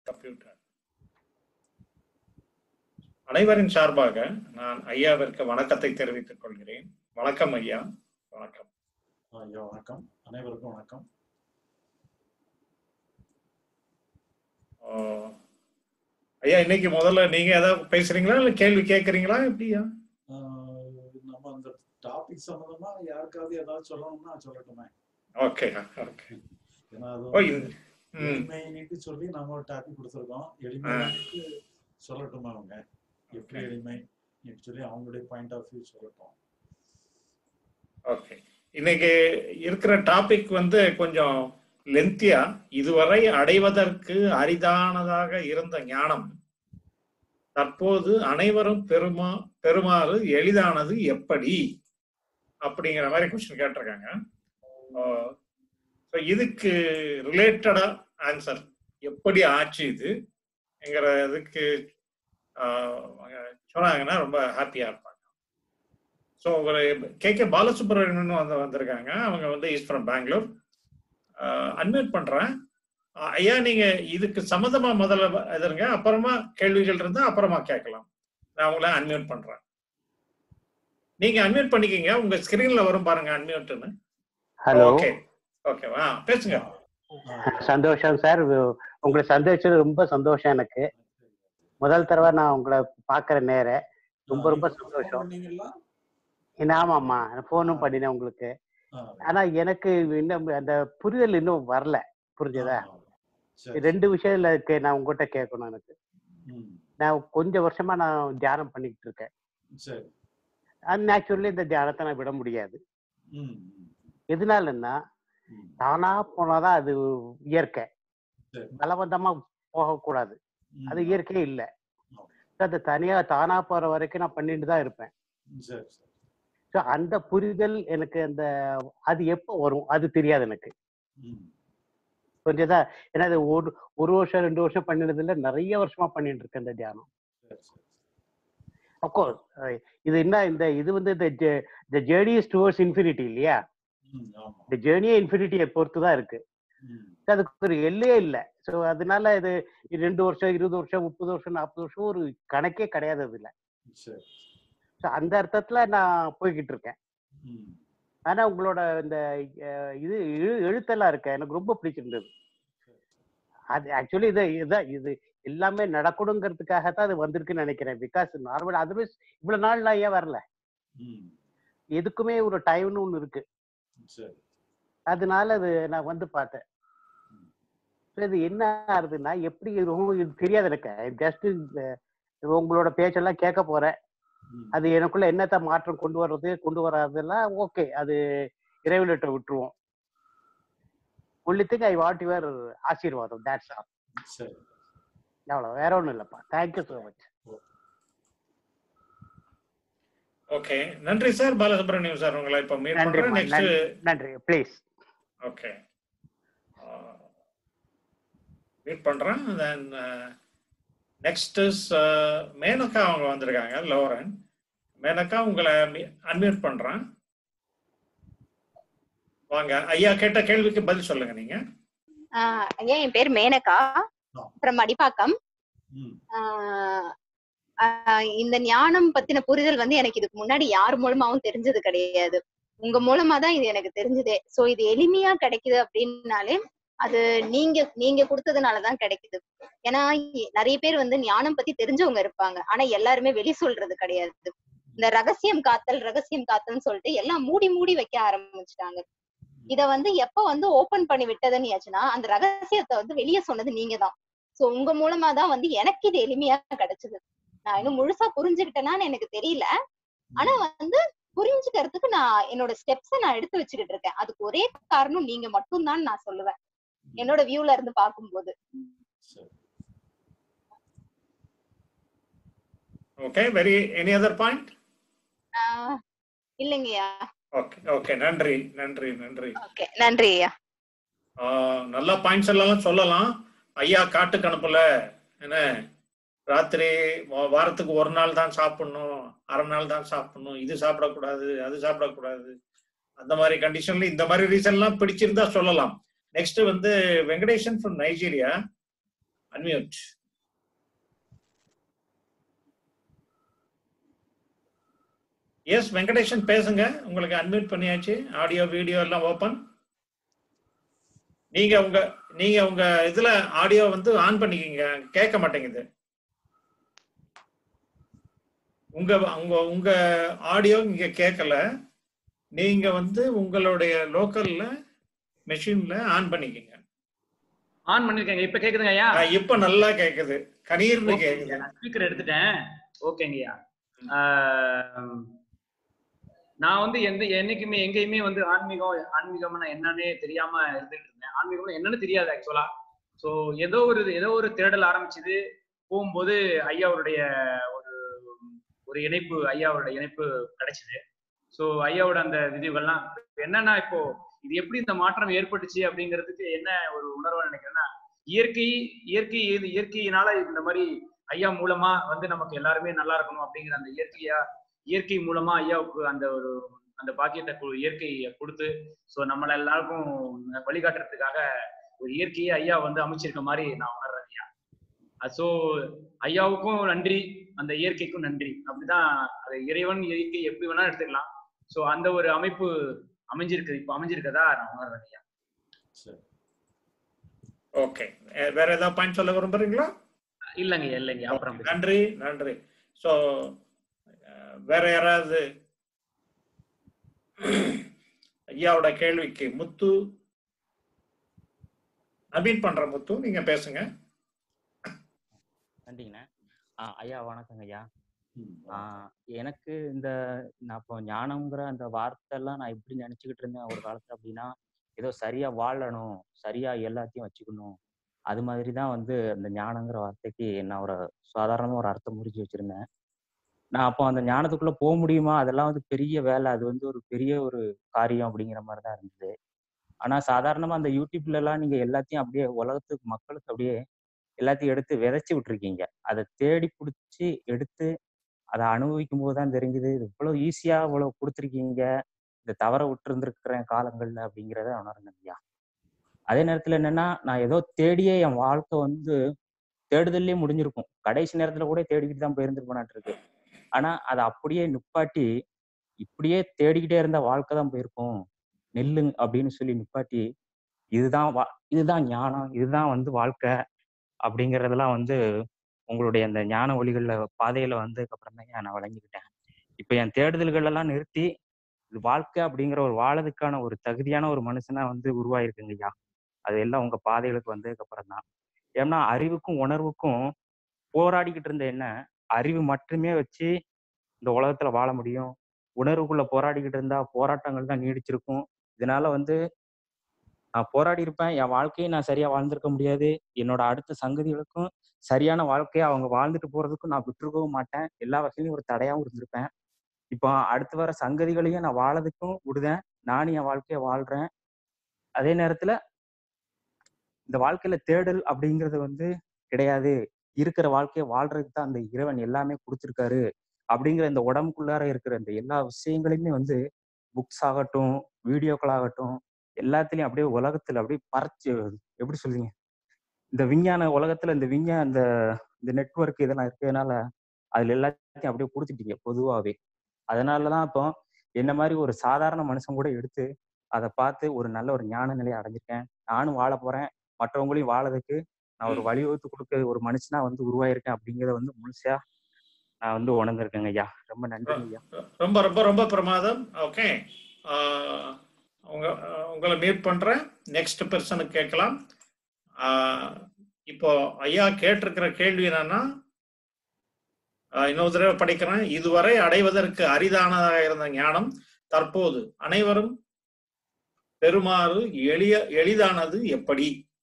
Computer அனைவரின் சார்பாக நான் ஐயாவிற்கு வணக்கத்தை தெரிவித்துக் கொள்கிறேன் வணக்கம் ஐயா வணக்கம் ஐயா வணக்கம் அனைவருக்கும் வணக்கம் ஆஹ், ஐயா இன்னைக்கு முதல்ல நீங்க ஏதாவது பேசுறீங்களா இல்ல கேள்வி கேட்கறீங்களா எப்படியா ஆஹ் நம்ம அந்த டாபிக் சம்பந்தமா யாருக்காவது ஏதாவது சொல்லணும்னா சொல்லட்டுமே ஓகே ஓகே ஏன்னா அது ஓ வந்து இது- ம் எளிமைன்னுட்டு சொல்லி நம்ம ஒரு டாபிக் கொடுத்துருக்கோம் எளிமைன்னுட்டு சொல்லட்டுமா அவங்க எப்படி Okay. எளிமை சொல்லி அவங்களுடைய பாயிண்ட் ஆஃப் வியூ சொல்லட்டும் ஓகே இன்னைக்கு இருக்கிற டாபிக் வந்து கொஞ்சம் லென்த்தியா இதுவரை அடைவதற்கு அரிதானதாக இருந்த ஞானம் தற்போது அனைவரும் பெருமா பெருமாறு எளிதானது எப்படி அப்படிங்கிற மாதிரி கொஸ்டின் கேட்டிருக்காங்க ஸோ இதுக்கு ரிலேட்டடா ஆன்சர் எப்படி ஆச்சு இது என்கிற இதுக்கு ஆஹ், சொன்னாங்கன்னா ரொம்ப ஹாப்பியா இருப்பாங்க ஸோ ஒரு கே கே பாலசுப்ரமணியன் வந்து வந்திருக்காங்க அவங்க வந்து இஸ் ஃப்ரம் பெங்களூர் அட்மிட் பண்றேன் அஹ் ஐயா நீங்க இதுக்கு சம்மந்தமா முதல்ல எதிருங்க அப்புறமா கேள்விகள் இருந்தா அப்புறமா கேட்கலாம் நான் உங்களை அன்மியூட் பண்றேன் நீங்க அன்மியூட் பண்ணிக்கிங்க உங்க ஸ்கிரீன்ல வரும் பாருங்க அன்மியூட்னு ஹலோ ஓகே ஓகேவா பேசுங்க சந்தோஷம் சார் உங்களை சந்தோஷம் ரொம்ப சந்தோஷம் எனக்கு முதல் தடவை நான் உங்களை பாக்குற நேரம் ரொம்ப ரொம்ப சந்தோஷம் பண்ணீங்களா என்ன ஆமாம்மா ஃபோனும் பண்ணினேன் உங்களுக்கு ஆனா எனக்கு இன்னும் அந்த புரிதல் இன்னும் வரல புரிஞ்சதா சரி ரெண்டு விஷயத்துல இருக்கு நான் உங்ககிட்ட கேட்கணும் எனக்கு ம், நான் கொஞ்சம் வருஷமா நான் தியானம் பண்ணிக்கிட்டு இருக்கேன் சரி அந்நேச்சுரலி இந்த தியானத்தை நான் விட முடியாது ம், ம், எதனாலன்னா ம். தானா போனாதான் அது இயற்கை சரி. பலவந்தமா போகக்கூடாது ம், அது இயற்கையே இல்லை ஆமா. அது தனியா தானா போற வரைக்கும் நான் பண்ணிட்டு தான் இருப்பேன் சரி சரி ஸோ அந்த புரிதல் எனக்கு அந்த அது எப்போ வரும் அது தெரியாது எனக்கு ம், புரிஞ்சதா ஏன்னா அது ஒரு ஒரு வருஷம் ரெண்டு வருஷம் பண்ணினது இல்ல நிறைய வருஷமா பண்ணிட்டு இருக்கேன் இந்த தியானம் சரி சரி அப்கோர்ஸ் இது என்ன இந்த இது வந்து இந்த ஜேர்னி இஸ் டுவர்ட்ஸ் இன்ஃபினிட்டி இல்லையா ம், ஆமா இந்த ஜேர்னியே இன்ஃபினிட்டியை பொறுத்து தான் இருக்கு ம், அதுக்கு ஒரு எல்லையே இல்லை ஸோ அதனால இது இது ரெண்டு வருஷம் இருபது வருஷம் முப்பது வருஷம் நாற்பது வருஷம் ஒரு கணக்கே கிடையாது அதுல சரி ஸோ அந்த அர்த்தத்துல நான் போய்கிட்டு இருக்கேன் ம், ஆனா உங்களோட இந்த அஹ், இது எழு- எழுத்தெல்லாம் இருக்க எனக்கு ரொம்ப பிடிச்சிருந்தது அது ஆக்சுவலி இது இதுதான் இது எல்லாமே நடக்கணுங்கிறதுக்காக தான் அது வந்திருக்குன்னு நினைக்கிறேன் பிகாஸ் நார்மல் அதர்வைஸ் இவ்வளவு நாள் நான் ஏன் வரல ம், எதுக்குமே ஒரு டைம்னு ஒண்ணு இருக்கு சரி அதனால அது நான் வந்து பார்த்தேன் So இது என்ன ஆகுதுன்னா எப்படி இது ரொம்ப இது தெரியாது எனக்கு ஜஸ்ட் உங்களோட பேச்செல்லாம் கேட்க போறேன் ம், அது எனக்குள்ள என்னத்த மாற்றம் கொண்டு வர்றது கொண்டு வராதெல்லாம் ஓகே அது இறைவனிட்ட விட்டுருவோம் only thing I want your ஆசீர்வாதம் தேட்ஸ் ஆல் சரி அவ்வளோ வேற ஒன்றும் இல்லைப்பா தேங்க்யூ ஸோ மச் ஓகே நன்றி சார் பாலசுப்ரமணியம் சார் உங்களை இப்ப மீட் நன்றி பண்றேன் நெக்ஸ்ட் நன்றி ப்ளீஸ் ஓகே மீட் பண்றேன் தென் நெக்ஸ்ட் இஸ் மேனகா அவங்க வந்திருக்காங்க லோரன் மேனகா உங்களை அன்மியூட் பண்றேன் வாங்க ஐயா கேட்ட கேள்விக்கு பதில் சொல்லுங்க நீங்க ஆஹ் ஐயா என் பேர் மேனகா அப்புறம் மடிப்பாக்கம் ம், ஆஹ் ஆஹ் இந்த ஞானம் பத்தின புரிதல் வந்து எனக்கு இதுக்கு முன்னாடி யார் மூலமாவும் தெரிஞ்சது கிடையாது உங்க மூலமா தான் இது எனக்கு தெரிஞ்சதே சோ இது எளிமையா கிடைக்குது அப்படின்னாலே அது நீங்க நீங்க கொடுத்ததுனாலதான் கிடைக்குது ஏன்னா இ- நிறைய பேர் வந்து ஞானம் பத்தி தெரிஞ்சவங்க இருப்பாங்க ஆனா எல்லாருமே வெளி சொல்றது கிடையாது இந்த ரகசியம் காத்தல் ரகசியம் காத்தல்னு சொல்லிட்டு எல்லாம் மூடி மூடி வைக்க ஆரம்பிச்சுட்டாங்க இத வந்து எப்ப வந்து ஓபன் பண்ணி விட்டதுன்னு ஆச்சுன்னா அந்த ரகசியத்தை வந்து வெளியே சொன்னது நீங்க தான் சோ உங்க மூலமா தான் வந்து எனக்கு இது எளிமையா கிடைச்சது நான் இன்னும் முழுசா புரிஞ்சுக்கிட்டேனான்னு எனக்கு தெரியல ஆனா வந்து புரிஞ்சுக்கிறதுக்கு நான் என்னோட ஸ்டெப்ஸ நான் எடுத்து வச்சுக்கிட்டு இருக்கேன் அதுக்கு ஒரே காரணம் நீங்க மட்டும்தான் நான் சொல்லுவேன் என்னோட வியூல இருந்து பார்க்கும்போது சரி okay very any other point ah இல்லைங்கய்யா ஓகே ஓகே நன்றி நன்றி நன்றி ஓகே நன்றி ஐயா ஆஹ் நல்ல பாயிண்ட்ஸ் எல்லாம் சொல்லலாம் ஐயா காட்டுக்கு அனுப்பல என்ன ராத்திரி வா- வாரத்துக்கு ஒரு நாள் தான் சாப்பிடணும் அரை நாள் தான் சாப்பிடணும் இது சாப்பிடக்கூடாது அது சாப்பிடக்கூடாது அந்த மாதிரி கண்டிஷன்ல இந்த மாதிரி ரீசன் எல்லாம் பிடிச்சிருந்தா சொல்லலாம் நெக்ஸ்ட் வந்து Venkatesan from Nigeria unmute yes Venkatesan பேசுங்க உங்களுக்கு அன்மியூட் பண்ணியாச்சு ஆடியோ வீடியோ எல்லாம் ஓபன் நீங்க உங்க நீங்க உங்க இதுல ஆடியோ வந்து ஆன் பண்ணிக்கிங்க கேட்க மாட்டேங்குது உங்க உங்க உங்க ஆடியோ இங்க கேட்கல நீங்க வந்து உங்களுடைய லோக்கல்ல மெஷின்ல ஆன் பண்ணிக்கிங்க ஆன் பண்ணிருக்கேங்க இப்ப கேக்குதுங்க ஐயா ஆ, இப்ப நல்லா கேக்குது கணீர்னு கேக்குது ஸ்பீக்கர் எடுத்துட்டேன் ஓகேங்கய்யா ஆஹ் நான் வந்து எந்த என்னைக்குமே எங்கேயுமே வந்து ஆன்மீகம் ஆன்மீகம்னா என்னன்னே தெரியாம இருந்துட்டு இருந்தேன் ஆன்மீகம்னா என்னன்னு தெரியாது ஆக்சுவலா சோ ஏதோ ஒரு ஏதோ ஒரு தேடல் ஆரம்பிச்சது போகும்போது ஐயாவுடைய ஒரு ஒரு இணைப்பு ஐயாவோட இணைப்பு கிடைச்சது சோ ஐயாவோட அந்த விதிவுகள்லாம் இப்ப என்னன்னா இப்போ இது எப்படி இந்த மாற்றம் ஏற்பட்டுச்சு அப்படிங்கிறதுக்கு என்ன ஒரு உணர்வு நினைக்கிறேன்னா இயற்கை இயற்கை இது இயற்கையினால இந்த மாதிரி ஐயா மூலமா வந்து நமக்கு எல்லாருமே நல்லா இருக்கணும் அப்படிங்கிற அந்த இயற்கையா இயற்கை மூலமா ஐயாவுக்கு அந்த ஒரு அந்த பாக்கியத்தை கு- இயற்கையை கொடுத்து ஸோ நம்மள எல்லாருக்கும் வழிகாட்டுறதுக்காக ஒரு இயற்கையை ஐயா வந்து அமைச்சிருக்க மாதிரி நான் உணர்றேன் ஐயா ஸோ ஐயாவுக்கும் நன்றி அந்த இயற்கைக்கும் நன்றி அப்படிதான் அது இறைவன் இயற்கை எப்படி வேணா எடுத்துக்கலாம் ஸோ அந்த ஒரு அமைப்பு அமைஞ்சிருக்கு இப்போ அமைஞ்சிருக்கதா நான் உணர்றேன் ஐயா சரி ஓகே வேற ஏதாவது பாயிண்ட் சொல்ல விரும்புறீங்களா இல்லைங்க இல்லைங்க அப்புறம் பேசுறேன். நன்றி நன்றி ஸோ வேற யாராவது ஐயாவோட கேள்விக்கு முத்து நபீன் பண்ற முத்து நீங்க பேசுங்க நன்றிங்கண்ணே ஆ, ஐயா வணக்கங்க ஐயா ம், ஆ, எனக்கு இந்த நான் இப்போ ஞானம்ங்கிற அந்த வார்த்தை எல்லாம் நான் எப்படி நினைச்சுக்கிட்டு இருந்தேன் ஒரு காலத்துல அப்படின்னா ஏதோ சரியா வாழணும் சரியா எல்லாத்தையும் வச்சுக்கணும் அது மாதிரி தான் வந்து அந்த ஞானங்கிற வார்த்தைக்கு நான் ஒரு சாதாரணமா ஒரு அர்த்தம் புரிஞ்சு வச்சிருந்தேன் நான் அப்போ அந்த ஞானத்துக்குள்ள போக முடியுமா அதெல்லாம் வந்து பெரிய வேலை அது வந்து ஒரு பெரிய ஒரு காரியம் அப்படிங்கிற மாதிரி தான் இருந்தது ஆனா சாதாரணமா அந்த யூடியூப்ல எல்லாம் நீங்க எல்லாத்தையும் அப்படியே உலகத்துக்கு மக்களுக்கு அப்படியே எல்லாத்தையும் எடுத்து விதைச்சு விட்டுருக்கீங்க அதை தேடி பிடிச்சி எடுத்து அதை அனுபவிக்கும் போது தான் தெரிஞ்சுது இது இவ்வளவு ஈஸியா இவ்வளவு கொடுத்துருக்கீங்க இந்த தவற விட்டு இருந்திருக்கிறேன் காலங்கள்ல அப்படிங்கிறத உணர்ந்தேன் ஐயா அதே நேரத்துல என்னன்னா நான் ஏதோ தேடியே என் வாழ்க்கை வந்து தேடுதல்லே முடிஞ்சிருக்கும் கடைசி நேரத்துல கூட தேடிக்கிட்டு தான் போயிருந்துருப்பேனாட்டு இருக்கு ஆனா அதை அப்படியே நிப்பாட்டி இப்படியே தேடிக்கிட்டே இருந்த வாழ்க்கை தான் போயிருக்கும் நெல்லு அப்படின்னு சொல்லி நிப்பாட்டி இதுதான் வா இதுதான் ஞானம் இதுதான் வந்து வாழ்க்கை அப்படிங்கறதெல்லாம் வந்து உங்களுடைய அந்த ஞான ஒளிகள்ல பாதையில வந்ததுக்கு அப்புறம் தான் நான் வழங்கிக்கிட்டேன் இப்ப என் தேடுதல்கள் எல்லாம் நிறுத்தி இது வாழ்க்கை அப்படிங்கிற ஒரு வாழதுக்கான ஒரு தகுதியான ஒரு மனுஷனா வந்து உருவாயிருக்குங்க ஐயா அது எல்லாம் உங்க பாதைகளுக்கு வந்ததுக்கு அப்புறம் தான் ஏன்னா அறிவுக்கும் உணர்வுக்கும் போராடிக்கிட்டு இருந்த என்ன அறிவு மட்டுமே வச்சு இந்த உலகத்துல வாழ முடியும் உணர்வுக்குள்ள போராடிக்கிட்டு இருந்தா போராட்டங்கள் தான் நீடிச்சிருக்கும் இதனால வந்து நான் போராடி இருப்பேன் என் வாழ்க்கையை நான் சரியா வாழ்ந்திருக்க முடியாது என்னோட அடுத்த சங்கதிகளுக்கும் சரியான வாழ்க்கையை அவங்க வாழ்ந்துட்டு போறதுக்கும் நான் விட்டுருக்கவும் மாட்டேன் எல்லா வகையிலும் ஒரு தடையாவும் இருந்திருப்பேன் இப்போ அடுத்து வர சங்கதிகளையும் நான் வாழறதுக்கும் விடுதேன் நானும் என் வாழ்க்கையை வாழ்றேன் அதே நேரத்துல இந்த வாழ்க்கையில தேடல் அப்படிங்கிறது வந்து கிடையாது இருக்கிற வாழ்க்கையை வாழ்றதுக்கு தான் அந்த இறைவன் எல்லாமே கொடுத்துருக்காரு அப்படிங்கிற இந்த உடம்புக்குள்ளார இருக்கிற இந்த எல்லா விஷயங்களையுமே வந்து புக்ஸ் ஆகட்டும் வீடியோக்கள் ஆகட்டும் எல்லாத்துலயும் அப்படியே உலகத்துல அப்படியே பறச்சு எப்படி சொல்றீங்க இந்த விஞ்ஞான உலகத்துல இந்த விஞ்ஞான இந்த இந்த நெட்வொர்க் இதெல்லாம் இருக்கிறதுனால அதுல எல்லாத்தையும் அப்படியே கொடுத்துட்டீங்க பொதுவாவே அதனாலதான் இப்போ என்ன மாதிரி ஒரு சாதாரண மனுஷன் கூட எடுத்து அதை பார்த்து ஒரு நல்ல ஒரு ஞான நிலையை அடைஞ்சிருக்கேன் நானும் வாழ போறேன் மற்றவங்களையும் வாழறதுக்கு நான் ஒரு வழிவகுத்து கொடுக்க ஒரு மனுஷனா வந்து உருவாயிருக்கேன் அப்படிங்கறத வந்து முழுசா நான் வந்து உணர்ந்திருக்கேங்க ஐயா ரொம்ப நன்றிங்க ஐயா ரொம்ப ரொம்ப ரொம்ப பிரமாதம் ஓகே உங்க உங்களை மியூட் பண்றேன் நெக்ஸ்ட் பர்சனுக்கு கேட்கலாம் ஆஹ், இப்போ ஐயா கேட்டிருக்கிற கேள்வி என்னன்னா ஆஹ், இன்னொரு தடவை படிக்கிறேன் இதுவரை அடைவதற்கு அரிதானதாக இருந்த ஞானம் தற்போது அனைவரும் பெறுமாறு எளிய எளிதானது எப்படி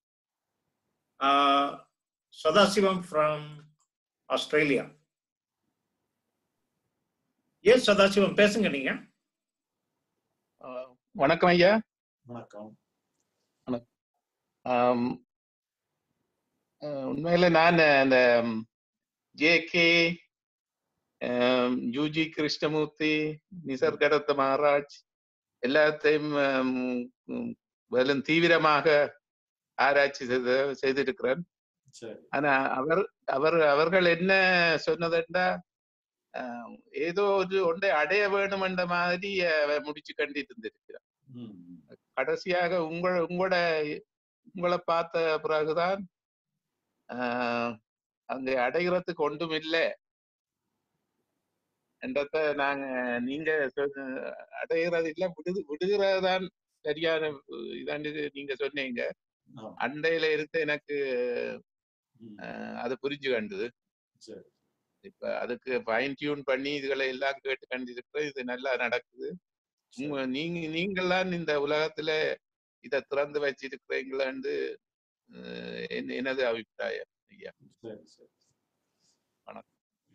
ஆஹ், சதாசிவம் ஃப்ரம் ஆஸ்திரேலியா ஏன் சதாசிவம் பேசுங்க நீங்க ஆஹ் வணக்கம் ஐயா வணக்கம் ஆம், ஆஹ் உண்மையில நான் அந்த J K U G Krishnamurti Nisargadatta Maharaj எல்லாத்தையும் ஆம், உம், வெறும் தீவிரமாக ஆராய்ச்சி செய்து செய்திருக்கிறேன் சரி ஆனா அவர் அவர் அவர்கள் என்ன சொன்னதுண்டா ஆஹ், ஏதோ ஒரு ஒன்றை அடைய வேணும் என்ற மாதிரி அஹ், முடிச்சு கண்டிட்டு இருந்திருக்கிறார் ம், ம். கடைசியாக உங்கள உங்களோட உங்களை பார்த்த பிறகுதான் ஆஹ், அங்க அடைகிறதுக்கு ஒன்றும் இல்லை என்றத நாங்க நீங்க சொன்ன- அடைகிறது இல்ல விடு விடுகிறதான் சரியான இதாண்டு நீங்க சொன்னீங்க ஆமா. அண்டையில இருந்து எனக்கு ம், ஆஹ், அது புரிஞ்சு கண்டது சரி இப்ப அதுக்கு ஃபைன் டியூன் பண்ணி இதுகளை எல்லாம் கேட்டு கண்டிருக்கிறேன் இது நல்லா நடக்குது சரி உங்க நீங்க நீங்களாம் இந்த உலகத்துல இத திறந்து வச்சிருக்கிறீங்களான்னு அஹ், என்ன- எனது அபிப்பிராயம் ஐயா சரி சரி வணக்கம்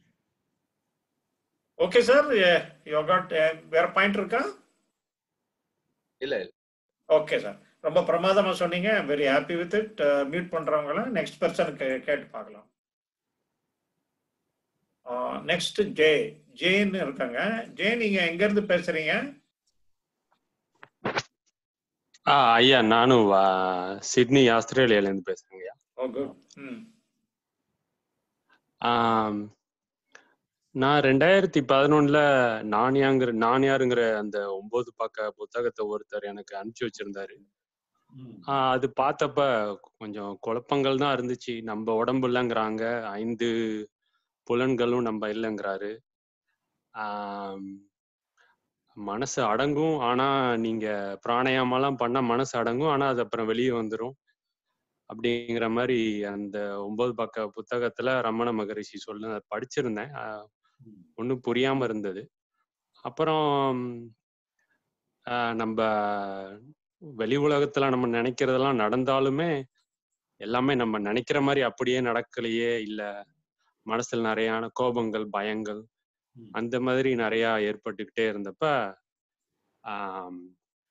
ஓகே சார் யூ காட் வேற பாயிண்ட் இருக்கா இல்ல இல்ல ஓகே சார் ரொம்ப பிரமாதமா சொன்னீங்க very happy with it mute பண்றவங்கள நெக்ஸ்ட் பர்சனுக்கு கேட்டு பார்க்கலாம் நெக்ஸ்ட் ஜே ஜேன்னு இருக்காங்க ஜே நீங்க எங்க இருந்து பேசுறீங்க ஆ ஐயா நானும் வா- சிட்னி ஆஸ்திரேலியால இருந்து பேசுறேங்க ஐயா ஓ குட் ம் ஆம், நான் ரெண்டாயிரத்தி பதினொன்னுல நானியாங்கிற நானியாருங்கிற அந்த ஒன்பது பக்க புத்தகத்தை ஒருத்தர் எனக்கு அனுப்பிச்சு வச்சிருந்தாரு ம், ஆ, அது பார்த்தப்ப கொஞ்சம் குழப்பங்கள் தான் இருந்துச்சு நம்ம உடம்பு இல்லைங்கிறாங்க ஐந்து புலன்களும் நம்ம இல்லைங்கிறாரு ஆம், மனசு அடங்கும் ஆனா நீங்க பிராணாயாமம்லாம் பண்ணா மனசு அடங்கும் ஆனா அது அப்புறம் வெளியே வந்துடும் அப்படிங்கிற மாதிரி அந்த ஒன்பது பக்க புத்தகத்துல ரமண மகரிஷி சொல்ல படிச்சிருந்தேன் ம். ஒன்றும் புரியாம இருந்தது அப்புறம் ஆஹ், நம்ம வெளி உலகத்துல நம்ம நினைக்கிறதெல்லாம் நடந்தாலுமே எல்லாமே நம்ம நினைக்கிற மாதிரி அப்படியே நடக்கலையே இல்ல மனசுல நிறையான கோபங்கள் பயங்கள் ம். அந்த மாதிரி நிறைய ஏற்பட்டுக்கிட்டே இருந்தப்ப ஆம்,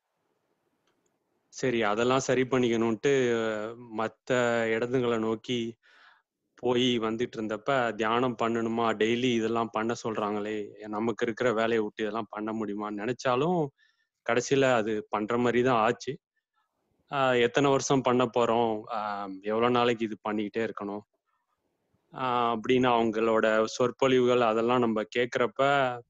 சரி அதெல்லாம் சரி பண்ணிக்கணும்ட்டு மற்ற இடத்துங்களை நோக்கி போய் வந்துட்டு இருந்தப்ப தியானம் பண்ணணுமா டெய்லி இதெல்லாம் பண்ண சொல்றாங்களே நமக்கு இருக்கிற வேலையை விட்டு இதெல்லாம் பண்ண முடியுமான்னு நினைச்சாலும் கடைசியில அது பண்ற மாதிரி தான் ஆச்சு ஆஹ் எத்தனை வருஷம் பண்ண போறோம் ஆஹ் எவ்வளவு நாளைக்கு இது பண்ணிக்கிட்டே இருக்கணும் ஆஹ் அப்படின்னு அவங்களோட சொற்பொழிவுகள் அதெல்லாம் நம்ம கேட்குறப்ப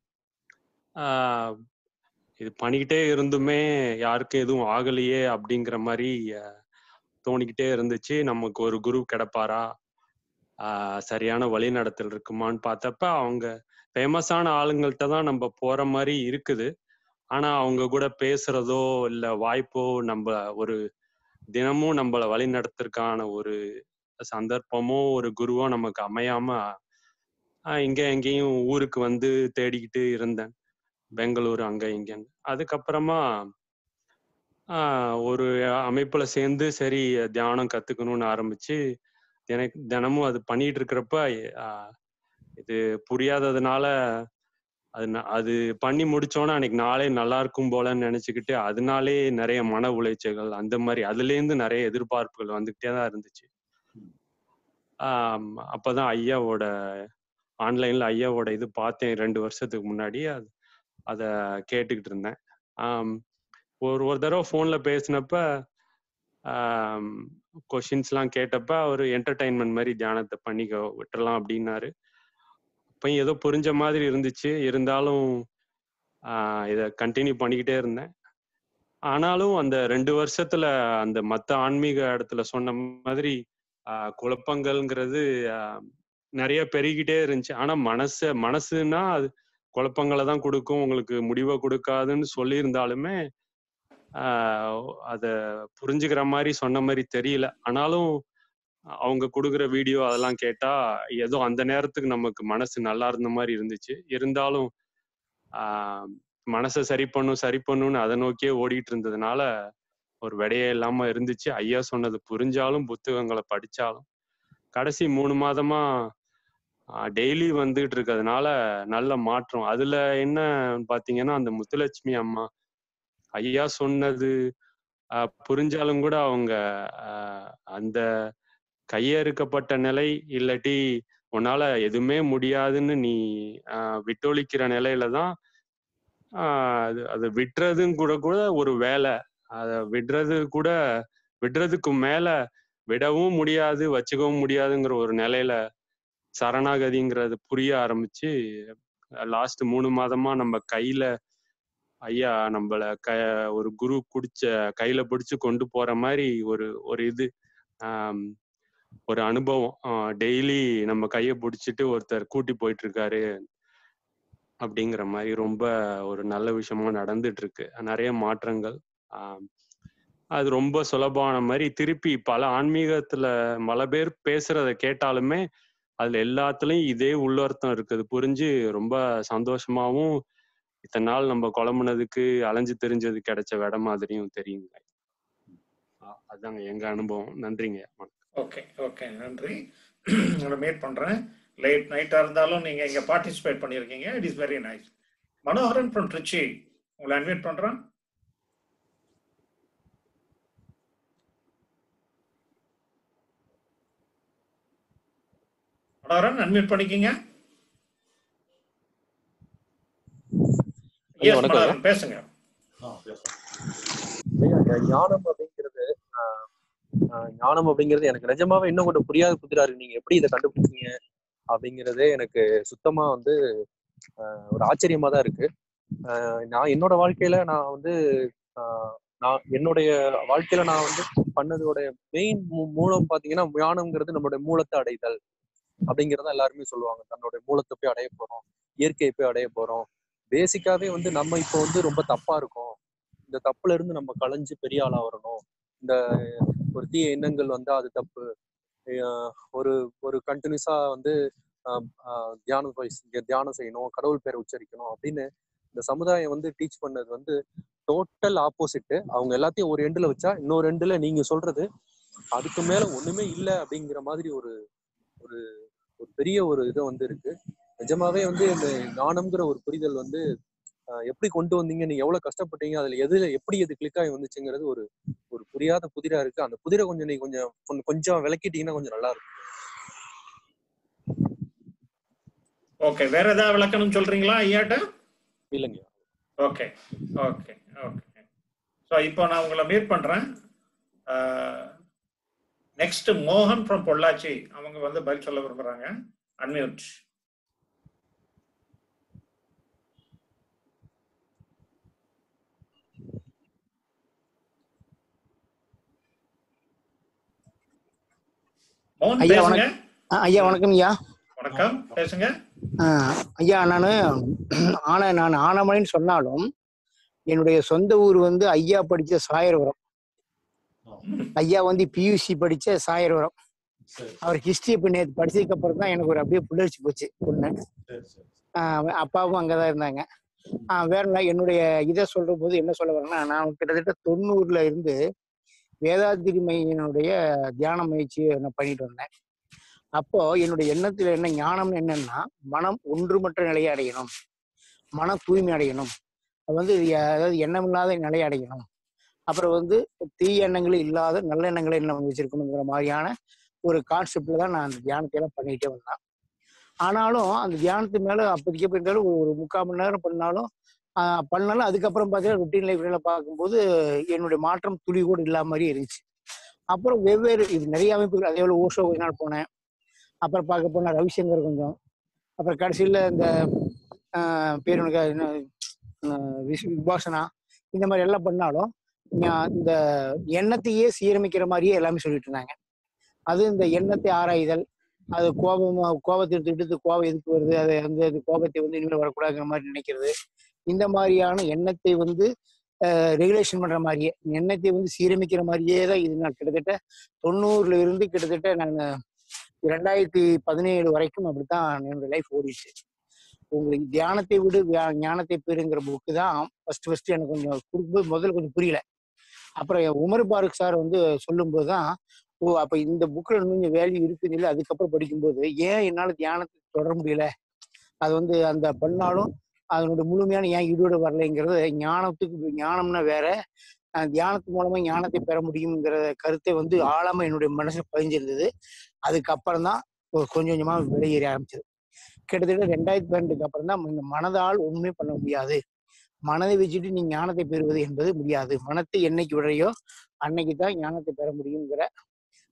இது பண்ணிக்கிட்டே இருந்துமே யாருக்கும் எதுவும் ஆகலையே அப்படிங்கிற மாதிரி ஆஹ் தோணிக்கிட்டே இருந்துச்சு நமக்கு ஒரு குரு கிடைப்பாரா ஆஹ் சரியான வழிநடத்தல் இருக்குமான்னு பார்த்தப்ப அவங்க ஃபேமஸான ஆளுங்கள்ட்ட தான் நம்ம போற மாதிரி இருக்குது ஆனா அவங்க கூட பேசுறதோ இல்ல வாய்ப்போ நம்ம ஒரு தினமும் நம்மள வழி நடத்துறதுக்கான ஒரு சந்தர்ப்பமோ ஒரு குருவோ நமக்கு அமையாம ஆஹ் இங்க எங்கேயும் ஊருக்கு வந்து தேடிக்கிட்டு இருந்தேன் பெங்களூர் அங்க இங்கன்னு அதுக்கப்புறமா ஆஹ் ஒரு அமைப்புல சேர்ந்து சரி தியானம் கத்துக்கணும்னு ஆரம்பிச்சு எனக்கு தினமும் அது பண்ணிட்டு இருக்கிறப்ப ஆஹ் இது புரியாததுனால அது ந- அது பண்ணி முடிச்சோன்னா அன்னைக்கு நாளே நல்லா இருக்கும் போலன்னு நினைச்சுக்கிட்டு அதனாலே நிறைய மன உளைச்சல்கள் அந்த மாதிரி அதுல இருந்து நிறைய எதிர்பார்ப்புகள் வந்துகிட்டே தான் இருந்துச்சு ஆம், அப்பதான் ஐயாவோட ஆன்லைன்ல ஐயாவோட இது பார்த்தேன் ரெண்டு வருஷத்துக்கு முன்னாடி அது அதை கேட்டுக்கிட்டு இருந்தேன் ஆம், ஒரு ஒரு தடவை ஃபோன்ல பேசினப்ப கொஷின்ஸ்லாம் கேட்டப்ப அவர் என்டர்டைன்மெண்ட் மாதிரி தியானத்தை பண்ணிக்க விட்டுறலாம் அப்படின்னாரு அப்போ ஏதோ புரிஞ்ச மாதிரி இருந்துச்சு இருந்தாலும் ஆஹ் இதை கண்டினியூ பண்ணிக்கிட்டே இருந்தேன் ஆனாலும் அந்த ரெண்டு வருஷத்துல அந்த மத்த ஆன்மீக இடத்துல சொன்ன மாதிரி ஆஹ் குழப்பங்கள்ங்கிறது ஆஹ் நிறைய பெருகிட்டே இருந்துச்சு ஆனா மனச மனசுன்னா அது குழப்பங்களை தான் கொடுக்கும் உங்களுக்கு முடிவை கொடுக்காதுன்னு சொல்லியிருந்தாலுமே ஆஹ் அத புரிஞ்சுக்கிற மாதிரி சொன்ன மாதிரி தெரியல ஆனாலும் அவங்க கொடுக்குற வீடியோ அதெல்லாம் கேட்டா ஏதோ அந்த நேரத்துக்கு நமக்கு மனசு நல்லா இருந்த மாதிரி இருந்துச்சு இருந்தாலும் ஆஹ் மனசை சரி பண்ணும் சரி பண்ணும்னு அதை நோக்கியே ஓடிட்டு இருந்ததுனால ஒரு விடையே இல்லாம இருந்துச்சு ஐயா சொன்னது புரிஞ்சாலும் புத்தகங்களை படிச்சாலும் கடைசி மூணு மாதமா டெய்லி வந்துட்டு இருக்கிறதுனால நல்ல மாற்றம் அதுல என்ன பாத்தீங்கன்னா அந்த முத்துலட்சுமி அம்மா ஐயா சொன்னது ஆஹ் புரிஞ்சாலும் கூட அவங்க ஆஹ் அந்த கையறுக்கப்பட்ட நிலை இல்லாட்டி உன்னால எதுவுமே முடியாதுன்னு நீ ஆஹ் விட்டொழிக்கிற நிலையில தான் ஆஹ் அது அது விட்டுறதும் கூட கூட ஒரு வேலை அத விடுறது கூட விடுறதுக்கு மேல விடவும் முடியாது வச்சுக்கவும் முடியாதுங்கிற ஒரு நிலையில சரணாகதிங்கிறது புரிய ஆரம்பிச்சு லாஸ்ட் மூணு மாதமா நம்ம கையில ஐயா நம்மள க ஒரு குரு குடிச்ச கையில பிடிச்சு கொண்டு போற மாதிரி ஒரு ஒரு இது ஆம், ஒரு அனுபவம் டெய்லி நம்ம கையை பிடிச்சிட்டு ஒருத்தர் கூட்டி போயிட்டு இருக்காரு அப்படிங்கிற மாதிரி ரொம்ப ஒரு நல்ல விஷயமா நடந்துட்டு இருக்கு நிறைய மாற்றங்கள் ஆம், அது ரொம்ப சுலபமான மாதிரி திருப்பி பல ஆன்மீகத்துல பல பேர் பேசுறத கேட்டாலுமே அதுல எல்லாத்துலயும் இதே உள்ளர்த்தம் இருக்குது புரிஞ்சு ரொம்ப சந்தோஷமாவும் இத்தனை நாள் நம்ம குழம்புனதுக்கு அலைஞ்சு தெரிஞ்சது கிடைச்ச விட மாதிரியும் தெரியுங்க ஆ, அதாங்க எங்க அனுபவம் நன்றிங்க ஓகே ஓகே நன்றி உங்களை மீட் பண்றேன் லேட் நைட்டா இருந்தாலும் நீங்க இங்க பார்ட்டிசிபேட் பண்ணியிருக்கீங்க it is very nice Manoharan from Trichy உங்களை அன்வைட் பண்றேன் மனோகரன் அன்வைட் பண்ணிக்கிங்க ஐயா, எஸ் வணக்கம் ஐயா. மனோகரன் பேசுங்க ஆ பேசலாம் ஐயா, இந்த ஞானம் அப்படிங்கிறது ஆஹ், ஆஹ், ஞானம் அப்படிங்கிறது எனக்கு நிஜமாவே இன்னும் கொஞ்சம் புரியாத புதிரா இருக்கு நீங்க எப்படி இதை கண்டுபிடிச்சீங்க அப்படிங்கிறதே எனக்கு சுத்தமா வந்து ஆஹ், ஒரு ஆச்சரியமா தான் இருக்கு ஆஹ், நான் என்னோட வாழ்க்கையில நான் வந்து ஆஹ், நான் என்னுடைய வாழ்க்கையில நான் வந்து பண்ணதோட மெயின் மூலம் பாத்தீங்கன்னா ஞானம்ங்கிறது நம்மளுடைய மூலத்தை அடைதல் அப்படிங்கிறத எல்லாருமே சொல்லுவாங்க தன்னுடைய மூலத்தை போய் அடைய போறோம் இயற்கையை போய் அடைய போறோம் பேசிக்காவே வந்து நம்ம இப்போ வந்து ரொம்ப தப்பா இருக்கோம் இந்த தப்புல இருந்து நம்ம களைஞ்சு பெரிய ஆளா வரணும் இந்த ஒரு தீய எண்ணங்கள் வந்தா அது தப்பு அஹ் ஒரு ஒரு கண்டினியூஸா வந்து ஆஹ் ஆஹ் தியானம் போய் தியானம் செய்யணும் கடவுள் பேரை உச்சரிக்கணும் அப்படின்னு இந்த சமுதாயம் வந்து டீச் பண்ணது வந்து டோட்டல் ஆப்போசிட் அவங்க எல்லாத்தையும் ஒரு எண்டுல வச்சா இன்னொரு எண்டுல நீங்க சொல்றது அதுக்கு மேல ஒண்ணுமே இல்லை அப்படிங்கிற மாதிரி ஒரு ஒரு ஒரு பெரிய ஒரு இது வந்து இருக்கு நிஜமாவே வந்து இந்த ஞானம்ங்கிற ஒரு புரிதல் வந்து ஆஹ் எப்படி கொண்டு வந்தீங்க நீங்க எவ்வளவு கஷ்டப்பட்டீங்க அதுல எதுல எப்படி அது கிளிக் ஆகி வந்துச்சுங்கிறது ஒரு ஒரு புரியாத புதிரா இருக்கு அந்த புதிரை கொஞ்சம் நீங்க கொஞ்சம் கொஞ்சம் கொஞ்சம் விளக்கிட்டீங்கன்னா கொஞ்சம் நல்லா இருக்கும் ஓகே வேற ஏதாவது விளக்கணும் சொல்றீங்களா ஐயாட்ட இல்லைங்க ஓகே ஓகே ஓகே ஸோ இப்போ நான் உங்களை மீட் பண்றேன் நெக்ஸ்ட் மோகன் ஃப்ரம் பொள்ளாச்சி அவங்க வந்து பதில் சொல்ல விரும்புறாங்க அன்மியூட் மோகன் ஐயா பேசுங்க வணக்கம் ஆ, ஐயா வணக்கம் ஐயா வணக்கம் பேசுங்க ஆ, ஐயா நான் ஆன நான் ஆனமலைன்னு சொன்னாலும் என்னுடைய சொந்த ஊர் வந்து ஐயா படிச்ச சாயர்புரம் ஐயா வந்து பியூசி படிச்ச சாயர்புரம் சரி அவர் ஹிஸ்டரி இப்போ நேற்று படிச்சதுக்கு அப்புறம் தான் எனக்கு ஒரு அப்படியே புல்லரிச்சு போச்சு பொண்ணு சரி சரி ஆஹ் அப்பாவும் அங்கதான் இருந்தாங்க ஆஹ் வேற என்ன என்னுடைய இதை சொல்ற போது என்ன சொல்ல வரேன்னா நான் கிட்டத்தட்ட தொண்ணூறுல இருந்து வேதாத்திரி மையனுடைய தியான முயற்சி நான் பண்ணிட்டு வந்தேன் அப்போ என்னுடைய எண்ணத்துல என்ன ஞானம் என்னன்னா மனம் ஒன்றுமற்ற நிலையை அடையணும் மன தூய்மை அடையணும் அது வந்து ய- அதாவது எண்ணமில்லாத நிலையை அடையணும் அப்புறம் வந்து தீய எண்ணங்கள் இல்லாத நல்ல எண்ணங்களை நம்ம வச்சிருக்கணுங்கிற மாதிரியான ஒரு கான்செப்ட்ல தான் நான் அந்த தியானத்தை எல்லாம் பண்ணிட்டே வந்தேன் ஆனாலும் அந்த தியானத்து மேல அப்போதைக்கு எப்படி இருந்தாலும் ஒரு ஒரு முக்கால் மணி நேரம் பண்ணாலும் ஆஹ் பண்ணாலும் அதுக்கப்புறம் பார்த்தீங்கன்னா ருட்டீன் லைஃப்ல பார்க்கும்போது என்னுடைய மாற்றம் துளி கூட இல்லாம மாதிரியே இருந்துச்சு அப்புறம் வெவ்வேறு இது நிறைய அமைப்புகள் அதே போல ஓஷோ கொஞ்ச நாள் போனேன் அப்புறம் பார்க்க போனா ரவிசங்கர் கொஞ்சம் அப்புறம் கடைசியில் இந்த ஆஹ் பேர் எனக்கு என்ன ஆஹ் விஸ்- விபாசனா இந்த மாதிரி எல்லாம் பண்ணாலும் ஞா- இந்த எண்ணத்தையே சீரமைக்கிற மாதிரியே எல்லாமே சொல்லிட்டு இருந்தாங்க அது இந்த எண்ணத்தை ஆராய்தல் அது கோபம் கோபத்தை எடுத்துக்கிட்டு இது கோபம் எதுக்கு வருது அதை வந்து அது கோபத்தை வந்து இனிமேல் வரக்கூடாதுங்கிற மாதிரி நினைக்கிறது இந்த மாதிரியான எண்ணத்தை வந்து ரெகுலேஷன் பண்ற மாதிரியே எண்ணத்தை வந்து சீரமைக்கிற மாதிரியே தான் இது நான் கிட்டத்தட்ட தொண்ணூறுல இருந்து கிட்டத்தட்ட நான் ரெண்டாயிரத்தி பதினேழு வரைக்கும் அப்படித்தான் என்னோட லைஃப் ஓடிச்சு உங்களுக்கு தியானத்தை விடு வியா- ஞானத்தை பெறுங்கிற புக்கு தான் ஃபர்ஸ்ட் ஃபர்ஸ்ட் எனக்கு கொஞ்சம் கொடுக்கும்போது முதல்ல கொஞ்சம் புரியல அப்புறம் உமர் பாருக் சார் வந்து சொல்லும்போது தான் ஓ அப்ப இந்த புக்ல கொஞ்சம் வேல்யூ இருக்குன்னு சொல்லி அதுக்கப்புறம் படிக்கும்போது ஏன் என்னால தியானத்தை தொடர முடியல அது வந்து அந்த பண்ணாலும் அதனுடைய முழுமையான ஏன் ஈடுபாடு வரலைங்கிறது ஞானத்துக்கு ஞானம்னா வேற அஹ் தியானத்து மூலமா ஞானத்தை பெற முடியுங்கிற கருத்தை வந்து ஆழமா என்னுடைய மனசுல பதிஞ்சிருந்தது அதுக்கப்புறம் தான் ஒரு கொஞ்சம் கொஞ்சமா வெளியேற ஆரம்பிச்சது கிட்டத்தட்ட ரெண்டாயிரத்தி பன்னெண்டுக்கு அப்புறம் தான் இந்த மனதால் ஒண்ணுமே பண்ண முடியாது மனதை வச்சுட்டு நீ ஞானத்தை பெறுவது என்பது முடியாது மனத்தை என்னைக்கு விடையோ அன்னைக்கு தான் ஞானத்தை பெற முடியுங்கிற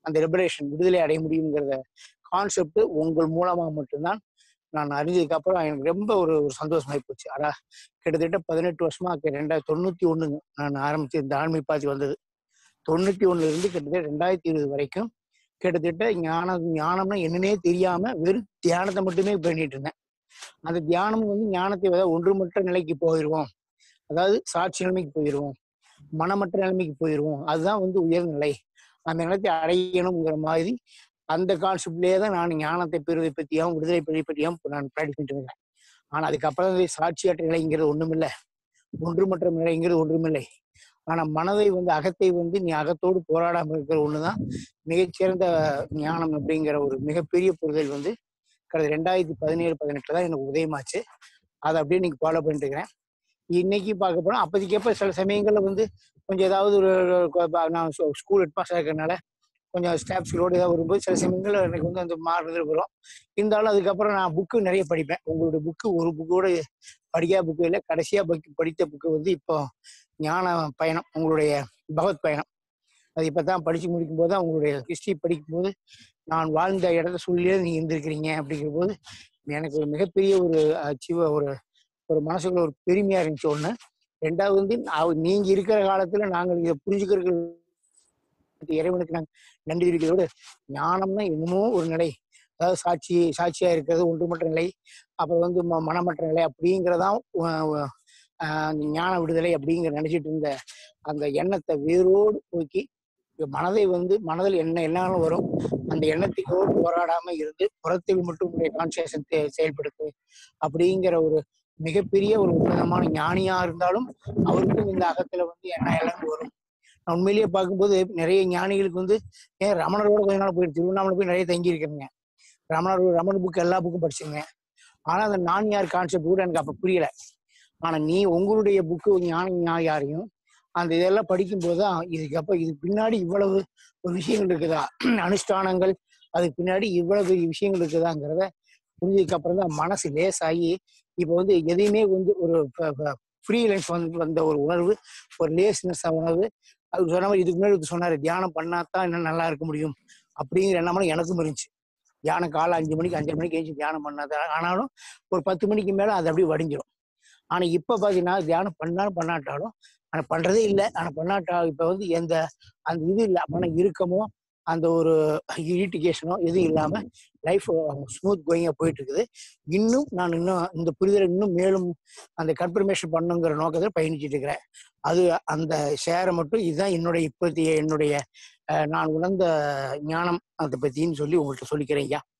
அந்த லிபரேஷன் விடுதலை அடைய முடியுங்கிறத கான்செப்ட் உங்கள் மூலமா மட்டும்தான் நான் அறிஞ்சதுக்கு அப்புறம் எனக்கு ரொம்ப ஒரு ஒரு சந்தோஷமாயி போச்சு அடா கிட்டத்தட்ட பதினெட்டு வருஷமா இருக்கு. ரெண்டாயிரத்தி தொண்ணூத்தி ஒண்ணுங்க நான் ஆரம்பிச்சு இந்த ஆண்மை பாத்தி வந்தது தொண்ணூத்தி ஒண்ணுல இருந்து கிட்டத்தட்ட ரெண்டாயிரத்தி இருபது வரைக்கும் கிட்டத்தட்ட ஞானம் ஞானம்னா என்னன்னே தெரியாம வெறும் தியானத்தை மட்டுமே பண்ணிட்டு இருந்தேன் அந்த தியானம் வந்து ஞானத்தை விட ஒன்றுமற்ற நிலைக்கு போயிடுவோம் அதாவது சாட்சி நிலைமைக்கு போயிடுவோம் மனமற்ற நிலைமைக்கு போயிடுவோம் அதுதான் வந்து உயர்நிலை அந்த நிலத்தை அடையணுங்கிற மாதிரி அந்த கான்செப்ட்லேயே தான் நான் ஞானத்தை பெறுவதை பற்றியும் விடுதலை பெறுவதை பற்றியும் நான் ப்ராக்டிஸ் பண்ணிட்டு இருக்கேன் ஆனா அதுக்கப்புறம் வந்து சாட்சியற்ற நிலைங்கிறது ஒண்ணுமில்லை ஒன்றுமற்ற நிலைங்கிறது ஒன்றுமில்லை ஆனா மனதை வந்து அகத்தை வந்து நீ அகத்தோடு போராடாம இருக்கிற ஒண்ணுதான் மிகச்சிறந்த ஞானம் அப்படிங்கிற ஒரு மிகப்பெரிய புரிதல் வந்து கடந்த ரெண்டாயிரத்தி பதினேழு பதினெட்டுல தான் எனக்கு உதயமாச்சு அதை அப்படியே இன்னைக்கு ஃபாலோ பண்ணிட்டு இருக்கிறேன் இன்னைக்கு பார்க்க போனா அப்போதைக்கப்ப சில சமயங்கள்ல வந்து கொஞ்சம் ஏதாவது ஒரு ஒரு- நான் ஸ்கூல் ஹெட் மாஸ்டர் இருக்கிறனால கொஞ்சம் ஸ்டாஃப்ஸ்களோடு ஏதாவது வரும்போது சில சமயங்கள்ல எனக்கு வந்து அந்த மாறுதல் வரும் இருந்தாலும் அதுக்கப்புறம் நான் புக்கு நிறைய படிப்பேன் உங்களுடைய புக்கு ஒரு புக்கு கூட படிக்காத புக்கு இல்லை கடைசியா புக் படித்த புக்கு வந்து இப்போ ஞான பயணம் உங்களுடைய பகவத் பயணம் அது இப்பதான் படிச்சு முடிக்கும் போது தான் உங்களுடைய ஹிஸ்டரி படிக்கும்போது நான் வாழ்ந்த இடத்த சொல்லியே நீங்க இருந்திருக்கிறீங்க அப்படிங்கிற போது எனக்கு ஒரு மிகப்பெரிய ஒரு அச்சீவ் ஒரு ஒரு மனசுக்குள்ள ஒரு பெருமையா இருந்துச்சு ஒண்ணு ரெண்டாவது வந்து அவ- நீங்க இருக்கிற காலத்துல நாங்கள் இதை புரிஞ்சுக்கிறதுக்கு இறைவனுக்கு நாங்கள் நன்றி தெரிவிக்கிறதோடு ஞானம்னா என்னமோ ஒரு நிலை அதாவது சாட்சி சாட்சியா இருக்கிறது ஒன்றுமற்ற நிலை அப்புறம் வந்து ம- மனமற்ற நிலை அப்படிங்கிறதான் உ- உ- ஆஹ் ஞான விடுதலை அப்படிங்கிற நினைச்சிட்டு இருந்த அந்த எண்ணத்தை வேரோடு போக்கி மனதை வந்து மனதில் என்ன எண்ணங்களும் வரும் அந்த எண்ணத்துக்கோடு போராடாம இருந்து புறத்தில் மட்டும் உடைய கான்சியஸை செயல்படுத்து அப்படிங்கிற ஒரு மிகப்பெரிய ஒரு உன்னதமான ஞானியா இருந்தாலும் அவருக்கும் இந்த அகத்துல வந்து என்ன எண்ணங்கள் வரும் நான் உண்மையிலேயே பார்க்கும்போது நிறைய ஞானிகளுக்கு வந்து ஏன் ரமணரோட கொஞ்ச நாள் போய் திருவண்ணாமலை போய் நிறைய தங்கி இருக்கிறேங்க ரமணர் ரமணர் புக் எல்லா புக்கும் படிச்சிருந்தேன் ஆனா அந்த நான் யார் கான்செப்ட் கூட எனக்கு அப்ப புரியல ஆனா நீ உங்களுடைய புக்கு ஞான ஞா- யாரையும் அந்த இதெல்லாம் படிக்கும்போது தான் இதுக்கு அப்ப இதுக்கு பின்னாடி இவ்வளவு ஒரு விஷயங்கள் இருக்குதா அனுஷ்டானங்கள் அதுக்கு பின்னாடி இவ்வளவு விஷயங்கள் இருக்குதாங்கிறத புரிஞ்சதுக்கு அப்புறம் தான் மனசு லேசாகி இப்போ வந்து எதையுமே வந்து ஒரு ஃப்ரீலன்ஸ் வந்து வந்த ஒரு உணர்வு ஒரு லேஸ்னஸ் உணர்வு அவர் சொன்ன மாதிரி இதுக்கு முன்னாடி ஒருத்தர் சொன்னாரு தியானம் பண்ணாதான் இன்னும் நல்லா இருக்க முடியும் அப்படிங்கிற எண்ணமெல்லாம் எனக்கும் இருந்துச்சு தியானம் காலை அஞ்சு மணிக்கு அஞ்சரை மணிக்கு எழுந்து தியானம் பண்ணாதான் ஆனாலும் ஒரு பத்து மணிக்கு மேல அது அப்படியே வடிஞ்சிரும் ஆனா இப்ப பாத்தீங்கன்னா தியானம் பண்ணாலும் பண்ணாட்டாலும் ஆனா பண்றதே இல்லை ஆனா பண்ணாட்டா இப்ப வந்து எந்த அந்த இது இல்லை மன இறுக்கமோ அந்த ஒரு இரிட்டிகேஷனோ எதுவும் இல்லாம லைஃப் ஸ்மூத் கோயிங்கா போயிட்டு இருக்குது இன்னும் நான் இன்னும் இந்த புரிதலை இன்னும் மேலும் அந்த கன்ஃபர்மேஷன் பண்ணுங்கிற நோக்கத்தில் பயணிச்சுட்டு இருக்கிறேன் அது அந்த ஷேரை மட்டும் இதுதான் என்னுடைய இப்போதைய என்னுடைய அஹ், நான் உணர்ந்த ஞானம் அதை பத்தின்னு சொல்லி உங்கள்கிட்ட சொல்லிக்கிறேன் ஐயா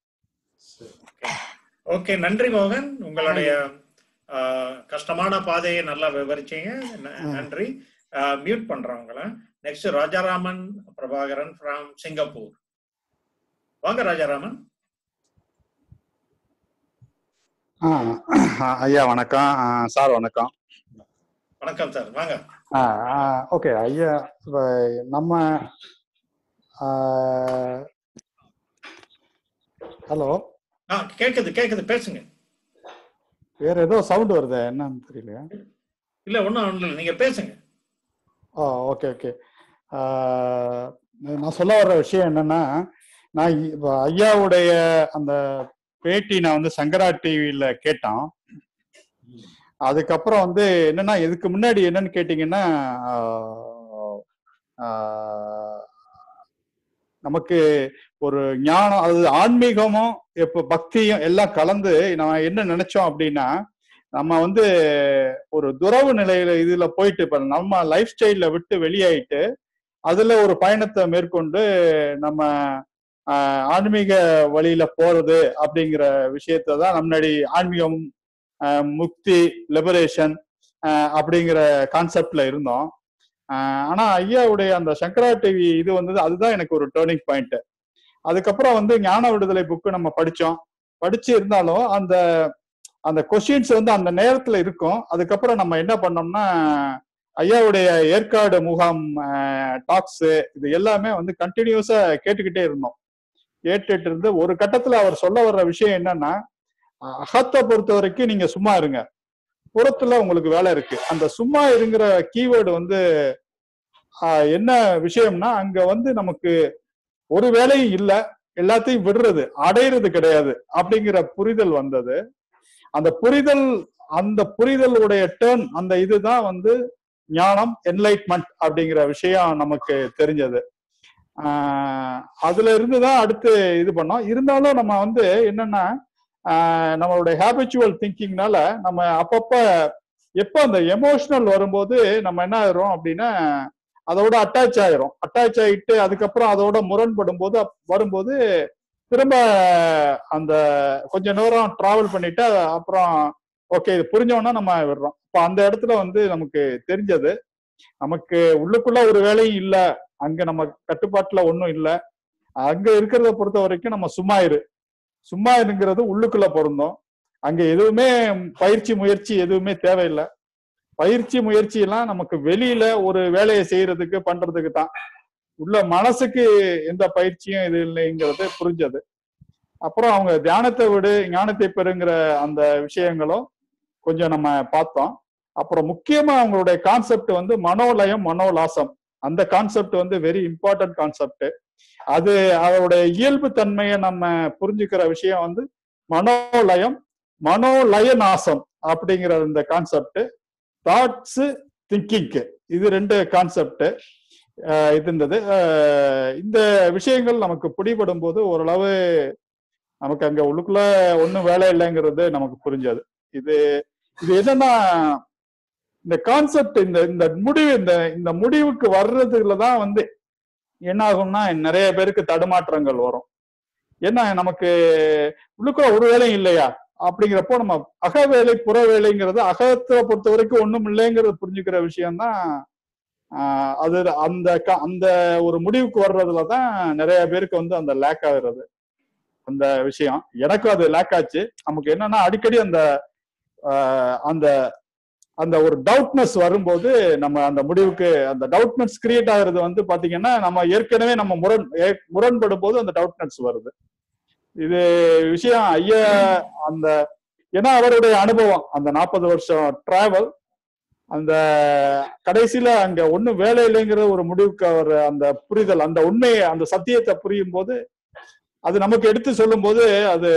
ஓகே நன்றி மோகன் உங்களுடைய ஆஹ், கஷ்டமான பாதையை நல்லா விவரிச்சீங்க ந- ம். நன்றி மியூட் பண்றேன் உங்களை next Rajaraman Prabhakaran from Singapore வாங்க ராஜாராமன் ஆ, ஐயா வணக்கம் ஆ, சார் வணக்கம் வணக்கம் சார் வாங்க ஆ, ஆ, ஓகே ஐயா இப்ப நம்ம ஹலோ ஆ கேக்குது கேக்குது பேசுங்க வேற ஏதோ சவுண்ட் வருது என்னன்னு தெரியலையா இல்ல ஒண்ணும் ஒண்ணும் இல்லை நீங்க பேசுங்க ஓ ஓகே ஓகே நான் சொல்ல வர்ற விஷயம் என்னன்னா நான் இ- இப்ப ஐயாவுடைய அந்த பேட்டி நான் வந்து சங்கரா டிவியில கேட்டோம் அதுக்கப்புறம் வந்து என்னன்னா இதுக்கு முன்னாடி என்னன்னு கேட்டீங்கன்னா ஆஹ், ஆஹ், நமக்கு ஒரு ஞானம் அது ஆன்மீகமும் இப்ப பக்தியும் எல்லாம் கலந்து நம்ம என்ன நினைச்சோம் அப்படின்னா நம்ம வந்து ஒரு துறவு நிலையில இதுல போயிட்டு இப்ப நம்ம லைஃப் ஸ்டைல்ல விட்டு வெளியாயிட்டு அதுல ஒரு பயணத்தை மேற்கொண்டு நம்ம ஆஹ், ஆன்மீக வழியில போறது அப்படிங்கிற விஷயத்தை தான் நம்ம முன்னாடி ஆன்மீகம் ஆஹ், முக்தி லிபரேஷன் அப்படிங்கிற கான்செப்ட்ல இருந்தோம் ஆஹ், ஆனா ஐயாவுடைய அந்த சங்கரா டிவி இது வந்து அதுதான் எனக்கு ஒரு டேர்னிங் பாயிண்ட் அதுக்கப்புறம் வந்து ஞான விடுதலை புக்கு நம்ம படிச்சோம் படிச்சு இருந்தாலும் அந்த அந்த கொஸ்டின்ஸ் வந்து அந்த நேரத்துல இருக்கும் அதுக்கப்புறம் நம்ம என்ன பண்ணோம்னா ஐயாவுடைய ஏற்காடு முகாம் டாக்ஸ் இது எல்லாமே வந்து கண்டினியூஸா கேட்டுக்கிட்டே இருந்தோம் கேட்டுட்டு இருந்து ஒரு கட்டத்துல அவர் சொல்ல வர்ற விஷயம் என்னன்னா அஹ் அகத்தை பொறுத்த வரைக்கும் நீங்க சும்மா இருங்க புறத்துல உங்களுக்கு வேலை இருக்கு அந்த சும்மா இருங்கிற கீவேர்டு வந்து ஆஹ் என்ன விஷயம்னா அங்க வந்து நமக்கு ஒரு வேலையும் இல்ல எல்லாத்தையும் விடுறது அடையிறது கிடையாது அப்படிங்கிற புரிதல் வந்தது அந்த புரிதல் அந்த புரிதலுடைய டேர்ன் அந்த இதுதான் வந்து ஞானம் என்லைட்மெண்ட் அப்படிங்கிற விஷயம் நமக்கு தெரிஞ்சது ஆஹ் அதுல இருந்துதான் அடுத்து இது பண்ணோம் இருந்தாலும் நம்ம வந்து என்னன்னா ஆஹ் நம்மளுடைய ஹேபிச்சுவல் திங்கிங்னால நம்ம அப்பப்ப எப்ப அந்த எமோஷனல் வரும்போது நம்ம என்ன ஆயிரும் அப்படின்னா அதோட அட்டாச் ஆயிரும் அட்டாச் ஆயிட்டு அதுக்கப்புறம் அதோட முரண்படும் போது அப்- வரும்போது திரும்ப அந்த கொஞ்ச நேரம் டிராவல் பண்ணிட்டு அப்புறம் ஓகே இது புரிஞ்சோன்னா நம்ம விடுறோம் இப்போ அந்த இடத்துல வந்து நமக்கு தெரிஞ்சது நமக்கு உள்ளுக்குள்ள ஒரு வேலையும் இல்ல அங்க நம்ம கட்டுப்பாட்டுல ஒண்ணும் இல்ல அங்க இருக்கிறத பொறுத்த வரைக்கும் நம்ம சும்மா இரு சும்மா இருங்கிறது உள்ளுக்குள்ள பொருந்தும் அங்க எதுவுமே பயிற்சி முயற்சி எதுவுமே தேவையில்லை பயிற்சி முயற்சி எல்லாம் நமக்கு வெளியில ஒரு வேலையை செய்யறதுக்கு பண்றதுக்கு தான் உள்ள மனசுக்கு எந்த பயிற்சியும் இது இல்லைங்கிறது புரிஞ்சது அப்புறம் அவங்க தியானத்தை விடு ஞானத்தை பெறுங்கிற அந்த விஷயங்களும் கொஞ்சம் நம்ம பார்த்தோம் அப்புறம் முக்கியமா அவங்களுடைய கான்செப்ட் வந்து மனோலயம் மனோலாசம் அந்த கான்செப்ட் வந்து வெரி இம்பார்ட்டன்ட் கான்செப்ட் அது அதோடைய இயல்பு தன்மையை நம்ம புரிஞ்சுக்கிற விஷயம் வந்து மனோலயம் மனோலய நாசம் அப்படிங்கிற இந்த கான்செப்ட் தாட்ஸ் திங்கிங்க்கு இது ரெண்டு கான்செப்ட் இது இருந்தது அஹ் இந்த விஷயங்கள் நமக்கு பிடிபடும் போது ஓரளவு நமக்கு அங்க உள்ளுக்குள்ள ஒண்ணும் வேலை இல்லைங்கிறது நமக்கு புரிஞ்சது இது இது என்னன்னா இந்த கான்செப்ட் இந்த இந்த முடிவு இந்த இந்த முடிவுக்கு வர்றதுல தான் வந்து என்ன ஆகும்னா நிறைய பேருக்கு தடுமாற்றங்கள் வரும் ஏன்னா நமக்கு உள்ளுக்குள்ள ஒரு வேலையும் இல்லையா அப்படிங்கிறப்போ நம்ம அக வேலை புற வேலைங்கிறது அகத்தை பொறுத்த வரைக்கும் ஒண்ணும் இல்லைங்கிறது புரிஞ்சுக்கிற விஷயம்தான் ஆஹ் அது அந்த க- அந்த ஒரு முடிவுக்கு வர்றதுல தான் நிறைய பேருக்கு வந்து அந்த லேக் ஆகுறது அந்த விஷயம் எனக்கும் அது லேக் ஆச்சு நமக்கு என்னன்னா அடிக்கடி அந்த ஆஹ் அந்த அந்த ஒரு டவுட்னஸ் வரும்போது நம்ம அந்த முடிவுக்கு அந்த டவுட்னஸ் கிரியேட் ஆகுறது வந்து பாத்தீங்கன்னா நம்ம ஏற்கனவே நம்ம முரண் ஏ- முரண்படும் போது அந்த டவுட்னஸ் வருது இது விஷயம் ஐயா அந்த ஏன்னா அவருடைய அனுபவம் அந்த நாற்பது வருஷம் டிராவல் அந்த கடைசியில அங்க ஒண்ணும் வேலை இல்லைங்கிற ஒரு முடிவுக்கு அவர் அந்த புரிதல் அந்த உண்மையை அந்த சத்தியத்தை புரியும் போது அது நமக்கு எடுத்து சொல்லும் போது அது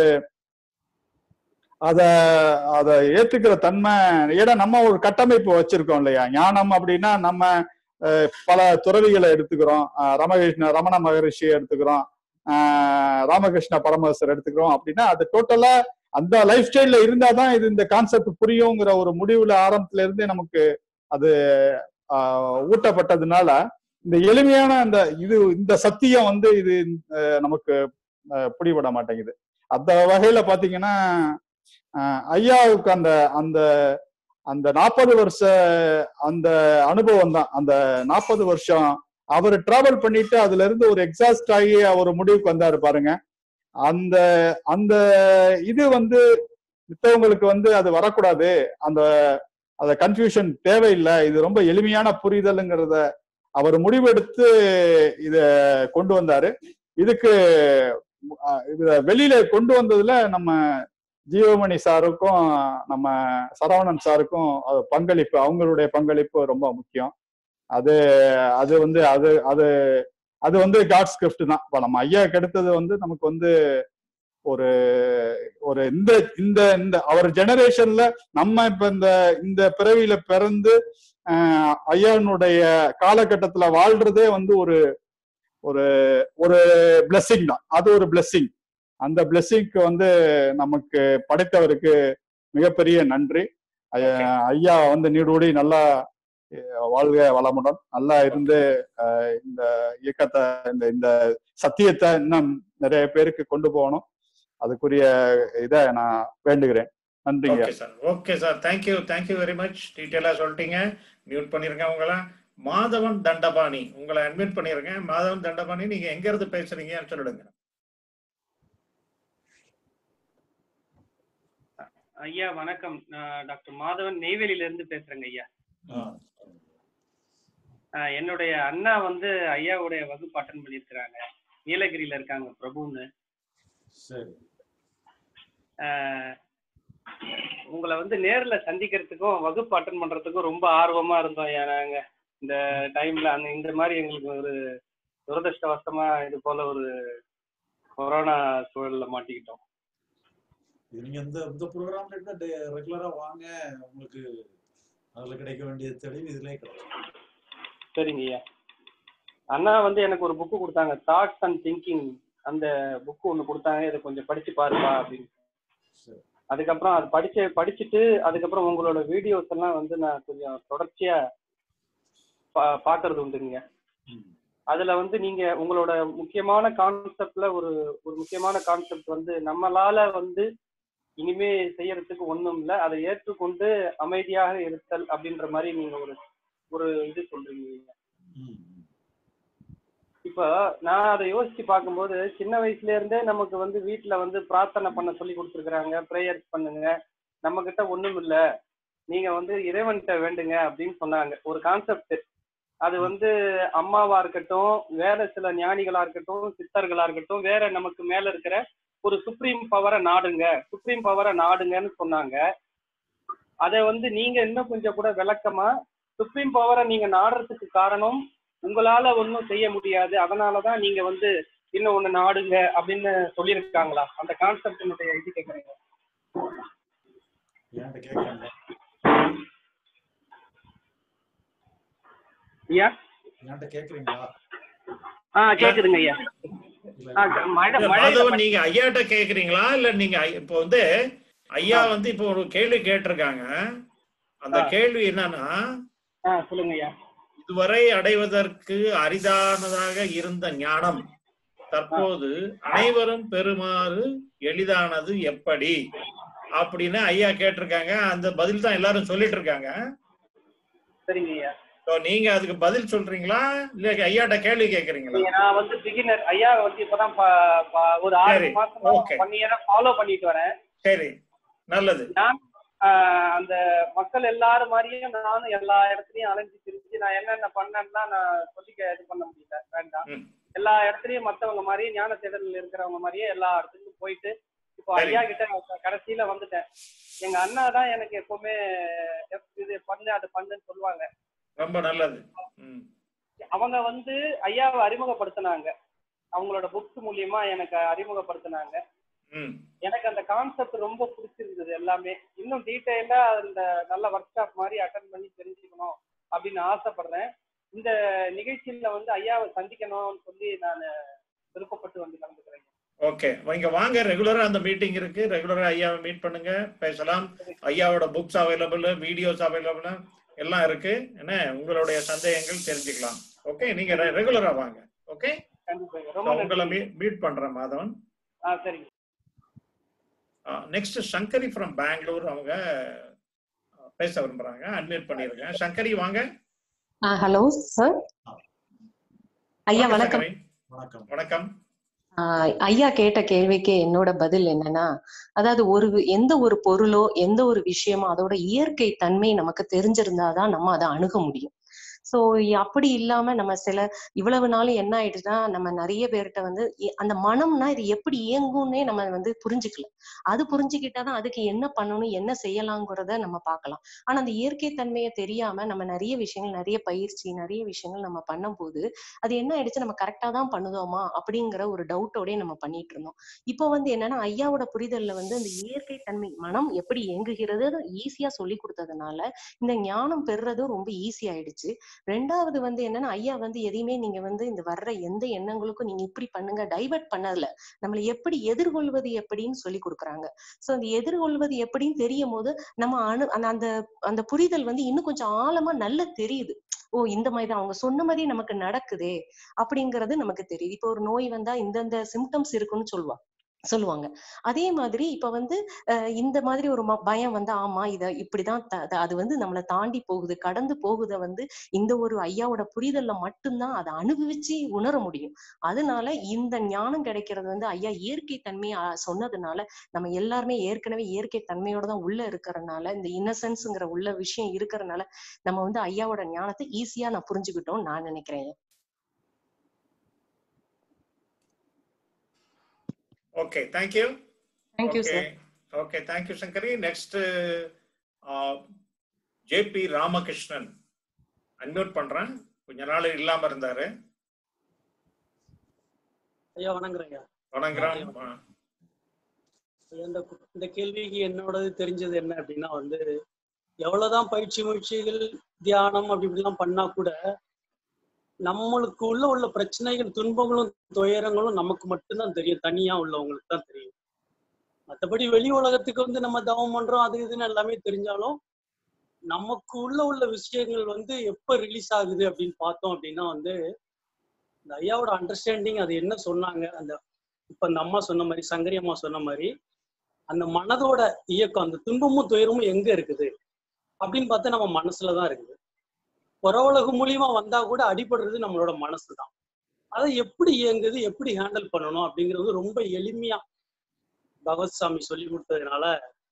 அத அத ஏத்துக்கிற தன்மை ஏன்னா நம்ம ஒரு கட்டமைப்பு வச்சிருக்கோம் இல்லையா ஞானம் அப்படின்னா நம்ம அஹ், பல துறவிகளை எடுத்துக்கிறோம் அஹ், ரமகிருஷ்ண ரமண மகரிஷி எடுத்துக்கிறோம் அஹ், ராமகிருஷ்ண பரமஹம்சர் எடுத்துக்கிறோம் அப்படின்னா அது டோட்டலா அந்த லைஃப் ஸ்டைல்ல இருந்தாதான் இது இந்த கான்செப்ட் புரியுங்கிற ஒரு முடிவுல ஆரம்பத்துல இருந்தே நமக்கு அது ஆஹ், ஊட்டப்பட்டதுனால இந்த எளிமையான அந்த இது இந்த சத்தியம் வந்து இது அஹ், நமக்கு அஹ், பிடிபட மாட்டேங்குது அந்த வகையில பாத்தீங்கன்னா ஆஹ், ஐயாவுக்கு அந்த அந்த அந்த நாற்பது வருஷ அந்த அனுபவம் தான் அந்த நாற்பது வருஷம் அவர் டிராவல் பண்ணிட்டு அதுல இருந்து ஒரு எக்ஸாஸ்ட் ஆகி ஒரு முடிவுக்கு வந்தாரு பாருங்க அந்த அந்த இது வந்து மித்தவங்களுக்கு வந்து அது வரக்கூடாது அந்த அந்த கன்ஃபியூஷன் தேவையில்லை இது ரொம்ப எளிமையான புரிதலுங்கிறத அவர் முடிவெடுத்து இத கொண்டு வந்தாரு இதுக்கு அஹ், இத வெளியில கொண்டு வந்ததுல நம்ம ஜீவமணி சாருக்கும் நம்ம சரவணன் சாருக்கும் அது பங்களிப்பு அவங்களுடைய பங்களிப்பு ரொம்ப முக்கியம் அது அது வந்து அது அது அது வந்து காட்ஸ் கிஃப்ட் தான் இப்ப நம்ம ஐயாக்கு எடுத்தது வந்து நமக்கு வந்து ஒரு ஒரு இந்த இந்த இந்த அவர் ஜெனரேஷன்ல நம்ம இப்ப இந்த இந்த பிறவியில பிறந்து ஆஹ், ஐயானுடைய காலகட்டத்துல வாழ்றதே வந்து ஒரு ஒரு ஒரு blessing தான் அது ஒரு blessing அந்த blessingக்கு வந்து நமக்கு படைத்தவருக்கு மிகப்பெரிய நன்றி ஐயா- ஐயா வந்து நீடூடி நல்லா அஹ், வாழ்க வளமுடன் நல்லா இருந்து அஹ், இந்த இயக்கத்தை இந்த இந்த சத்தியத்தை இன்னும் நிறைய பேருக்கு கொண்டு போகணும் அதுக்குரிய இதை நான் வேண்டுகிறேன் நன்றிங்க okay sir okay sir thank you thank you very much டீட்டெயிலாக சொல்லிட்டீங்க மியூட் பண்ணிருங்க உங்களை மாதவன் தண்டபாணி உங்களை அட்மிட் பண்ணிருக்கேன் மாதவன் தண்டபாணி நீங்க எங்க இருந்து பேசுறீங்கன்னு சொல்லிடுங்க ஐயா வணக்கம் நான் டாக்டர் மாதவன் நெய்வேலியில இருந்து பேசுறேங்க ஐயா ஆஹ் என்னுடைய அண்ணா வந்து ஐயாவுடைய வகுப்பு அட்டன் பண்ணியிருக்கிறாங்க நீலகிரியில இருக்காங்க பிரபுன்னு சரி ஆஹ் உங்களை வந்து நேர்ல சந்திக்கிறதுக்கும் வகுப்பு அட்டன் பண்றதுக்கும் ரொம்ப ஆர்வமா இருந்தோம் ஐயா நாங்க இந்த டைம்ல அந்த இந்த மாதிரி எங்களுக்கு ஒரு துரதிருஷ்டவசமா இது போல ஒரு கொரோனா சூழல்ல மாட்டிக்கிட்டோம் இது நீங்க இந்த இந்த ப்ரோக்ராம்ல ரெகுலரா வாங்க உங்களுக்கு அதுல கிடைக்க வேண்டிய தெளிவு இதுலயே கிடைக்கும் சரிங்க ஐயா அண்ணா வந்து எனக்கு ஒரு புக்கு கொடுத்தாங்க தாட்ஸ் அண்ட் திங்கிங் அந்த புக்கு ஒன்று கொடுத்தாங்க இதை கொஞ்சம் படிச்சு பாருப்பா அப்படின்னு சரி அதுக்கப்புறம் அது படிச்சு படிச்சுட்டு அதுக்கப்புறம் உங்களோட வீடியோஸ் எல்லாம் வந்து நான் கொஞ்சம் தொடர்ச்சியா பா பாக்குறது உண்டுங்க ம். அதுல வந்து நீங்க உங்களோட முக்கியமான கான்செப்ட்ல ஒரு ஒரு முக்கியமான கான்செப்ட் வந்து நம்மளால வந்து இனிமே செய்யறதுக்கு ஒண்ணும் இல்ல அதை ஏற்றுக்கொண்டு அமைதியாக இருத்தல் அப்படின்ற மாதிரி நீங்க ஒரு ஒரு இது சொல்றீங்க ம், ம். இப்ப நான் அதை யோசிச்சு பார்க்கும்போது சின்ன வயசுல இருந்தே நமக்கு வந்து வீட்ல வந்து பிரார்த்தனை பண்ண சொல்லி கொடுத்துருக்காங்க ப்ரேயர் பண்ணுங்க நம்ம கிட்ட ஒண்ணும் இல்ல நீங்க வந்து இறைவன்கிட்ட வேண்டுங்க அப்படின்னு சொன்னாங்க ஒரு கான்செப்ட் அது வந்து அம்மாவா இருக்கட்டும் வேற சில ஞானிகளா இருக்கட்டும் சித்தர்களா இருக்கட்டும் வேற நமக்கு மேல இருக்கிற ஒரு சுப்ரீம் பவரை நாடுங்க சுப்ரீம் பவரை நாடுங்கன்னு சொன்னாங்க அதை வந்து நீங்க இன்னும் கொஞ்சம் கூட விளக்கமா சுப்ரீம் பவரை நீங்க நாடுறதுக்கு காரணம் உங்களால ஒன்றும் செய்ய முடியாது அதனாலதான் நீங்க வந்து இன்னும் ஒண்ணு நாடுங்க அப்படின்னு சொல்லியிருக்காங்களா அந்த கான்செப்டினுடைய இது கேக்குறீங்க என்கிட்ட கேட்கறாங்க ஐயா என்கிட்ட கேக்குறீங்களா ஆ கேக்குதுங்க ஐயா இல்ல ஆ, மழை இல்ல, மழையில மாதவன் நீங்க ஐயாட்ட கேக்குறீங்களா இல்ல நீங்க ஐ- இப்போ வந்து ஐயா வந்து இப்போ ஒரு கேள்வி கேட்டிருக்காங்க அந்த ஆ. கேள்வி என்னன்னா ஆ சொல்லுங்க ஐயா இதுவரை அடைவதற்கு அரிதானதாக இருந்த ஞானம் தற்போது அனைவரும் பெறுமாறு எளிதானது எப்படி அப்படின்னு ஐயா கேட்டிருக்காங்க அந்த பதில் தான் எல்லாரும் சொல்லிட்டு இருக்காங்க சரிங்க ஐயா So, நீங்க அதுக்கு பதில் சொல்றீங்களா இல்ல ஐயாட்ட கேள்வி கேக்குறீங்களா நீங்க நான் வந்து பிகினர் ஐயா வந்து இப்பதான் ப- ப- ஒரு ஆறு சரி, மாசமா okay. ஒன் இயரா ஃபாலோ பண்ணிட்டு வரேன் சரி நல்லது நான் ஆஹ், அந்த மக்கள் எல்லாரும் மாதிரியும் நானும் எல்லா இடத்துலயும் அலைஞ்சு திரிஞ்சு நான் என்னென்ன பண்ணேன்னா நான் சொல்லிக்க இது பண்ண முடியல வேண்டாம் ம். எல்லா இடத்துலயும் மத்தவங்க மாதிரியே ஞான தேடலில் இருக்கிறவங்க மாதிரியே எல்லா இடத்துக்கும் போயிட்டு இப்போ சரி. ஐயா கிட்ட நான் கடைசியில வந்துட்டேன் எங்க அண்ணா தான் எனக்கு எப்பவுமே எப்- இது பண்ணு அது பண்ணுன்னு சொல்லுவாங்க ரொம்ப நல்லது ம் அவங்க வந்து ஐயாவை அறிமுகப்படுத்தினாங்க அவங்களோட புக்ஸ் மூலியமா எனக்கு அறிமுகப்படுத்தினாங்க ம் எனக்கு அந்த கான்செப்ட் ரொம்ப பிடிச்சிருந்தது எல்லாமே இன்னும் டீட்டெயிலா அந்த நல்ல ஒர்க் ஷாப் மாதிரி அட்டன் பண்ணி தெரிஞ்சுக்கணும் அப்படின்னு ஆசைப்படுறேன் இந்த நிகழ்ச்சியில வந்து ஐயாவை சந்திக்கணும்னு சொல்லி நான் விருப்பப்பட்டு வந்து கலந்துக்கிறேன் ஓகே இங்க வாங்க ரெகுலரா அந்த மீட்டிங் இருக்கு ரெகுலரா ஐயாவை மீட் பண்ணுங்க பேசலாம் ஐயாவோட புக்ஸ் அவைலபிள் வீடியோஸ் அவைலபிள் எல்லாம் இருக்கு என்ன உங்களுடைய சந்தேகங்கள் தெரிஞ்சுக்கலாம் ஓகே நீங்க ரெகுலரா வாங்க ஓகே கண்டிப்பா ரொம்ப உங்களை நன்றி மீட் பண்றேன் மாதவன் ஆ சரிங்க நெக்ஸ்ட் சங்கரி ஃப்ரம் பெங்களூர் அவங்க அஹ், பேச விரும்புறாங்க அட்மிட் பண்ணிருக்கேன் சங்கரி வாங்க ஹலோ சார் ஐயா வாங்க வணக்கம் சங்கரி வணக்கம் வணக்கம் ஆஹ் ஐயா கேட்ட கேள்விக்கு என்னோட பதில் என்னன்னா அதாவது ஒரு வி- எந்த ஒரு பொருளோ எந்த ஒரு விஷயமோ அதோட இயற்கை தன்மை நமக்கு தெரிஞ்சிருந்தாதான் நம்ம அதை அணுக முடியும் சோ அப்படி இல்லாம நம்ம சில இவ்வளவு நாள் என்ன ஆயிடுச்சுன்னா நம்ம நிறைய பேர்கிட்ட வந்து இ- அந்த மனம்னா இது எப்படி இயங்கும்னே நம்ம வந்து புரிஞ்சுக்கல அது புரிஞ்சுக்கிட்டாதான் அதுக்கு என்ன பண்ணணும் என்ன செய்யலாங்கிறத நம்ம பார்க்கலாம் ஆனா அந்த இயற்கை தன்மையை தெரியாம நம்ம நிறைய விஷயங்கள் நிறைய பயிற்சி நிறைய விஷயங்கள் நம்ம பண்ணும்போது அது என்ன ஆயிடுச்சு நம்ம கரெக்டா தான் பண்ணுதோமா அப்படிங்கிற ஒரு டவுட்டோடய நம்ம பண்ணிட்டு இருந்தோம் இப்போ வந்து என்னன்னா ஐயாவோட புரிதல்ல வந்து அந்த இயற்கை தன்மை மனம் எப்படி இயங்குகிறது ஈஸியா சொல்லி கொடுத்ததுனால இந்த ஞானம் பெறுறதும் ரொம்ப ஈஸி ஆயிடுச்சு ரெண்டாவது வந்து என்னன்னா ஐயா வந்து எதையுமே நீங்க வந்து இந்த வர்ற எந்த எண்ணங்களுக்கும் நீங்க இப்படி பண்ணுங்க டைவர்ட் பண்ணல நம்மளை எப்படி எதிர்கொள்வது எப்படின்னு சொல்லி கொடுக்குறாங்க சோ அந்த எதிர்கொள்வது எப்படின்னு தெரியும் போது நம்ம அணு அந்த அந்த அந்த புரிதல் வந்து இன்னும் கொஞ்சம் ஆழமா நல்லா தெரியுது ஓ இந்த மாதிரி தான் அவங்க சொன்ன மாதிரி நமக்கு நடக்குதே அப்படிங்கிறது நமக்கு தெரியுது இப்போ ஒரு நோய் வந்தா இந்தந்த சிம்டம்ஸ் இருக்குன்னு சொல்லுவாங்க சொல்லுவாங்க அதே மாதிரி இப்ப வந்து அஹ் இந்த மாதிரி ஒரு ம- பயம் வந்து ஆமா இத இப்படிதான் த- த- அது வந்து நம்மளை தாண்டி போகுது கடந்து போகுத வந்து இந்த ஒரு ஐயாவோட புரிதல்ல மட்டும்தான் அதை அனுபவிச்சு உணர முடியும் அதனால இந்த ஞானம் கிடைக்கிறது வந்து ஐயா இயற்கை தன்மையை அஹ், சொன்னதுனால நம்ம எல்லாருமே ஏற்கனவே இயற்கை தன்மையோட தான் உள்ள இருக்கறனால இந்த இன்னசென்ஸ்ங்கிற உள்ள விஷயம் இருக்கறனால நம்ம வந்து ஐயாவோட ஞானத்தை ஈஸியா நான் புரிஞ்சுக்கிட்டோம் நான் நினைக்கிறேன் okay thank you thank you okay sir okay thank you Sankari next JP Ramakrishnan unmute பண்றேன் கொஞ்ச நாள் இல்லாம இருந்தாரு ஐயா வணங்குறேன் ஐயா வணங்குறோம் ஐயா, இந்த இந்த கேள்விக்கு என்னோடது தெரிஞ்சது என்ன அப்படின்னா வந்து எவ்வளவுதான் பயிற்சி முயற்சிகள் தியானம் அப்படி இப்படிலாம் பண்ணா கூட நம்மளுக்கு உள்ள உள்ள பிரச்சனைகள் துன்பங்களும் துயரங்களும் நமக்கு மட்டும்தான் தெரியும் தனியா உள்ளவங்களுக்கு தான் தெரியும் மற்றபடி வெளி உலகத்துக்கு வந்து நம்ம தவம் பண்றோம் அது இதுன்னு எல்லாமே தெரிஞ்சாலும் நமக்கு உள்ள உள்ள விஷயங்கள் வந்து எப்ப ரிலீஸ் ஆகுது அப்படின்னு பார்த்தோம் அப்படின்னா வந்து இந்த ஐயாவோட அண்டர்ஸ்டாண்டிங் அது என்ன சொன்னாங்க அந்த இப்ப அந்த அம்மா சொன்ன மாதிரி சங்கரி அம்மா சொன்ன மாதிரி அந்த மனதோட இயக்கம் அந்த துன்பமும் துயரமும் எங்க இருக்குது அப்படின்னு பார்த்தா நம்ம மனசுலதான் இருக்குது புற உலகம் மூலியமா வந்தா கூட அடிபடுறது நம்மளோட மனசு தான் அதை எப்படி இயங்குது எப்படி ஹேண்டில் பண்ணணும் அப்படிங்கிறது ரொம்ப எளிமையா பகவத் சாமி சொல்லி கொடுத்ததுனால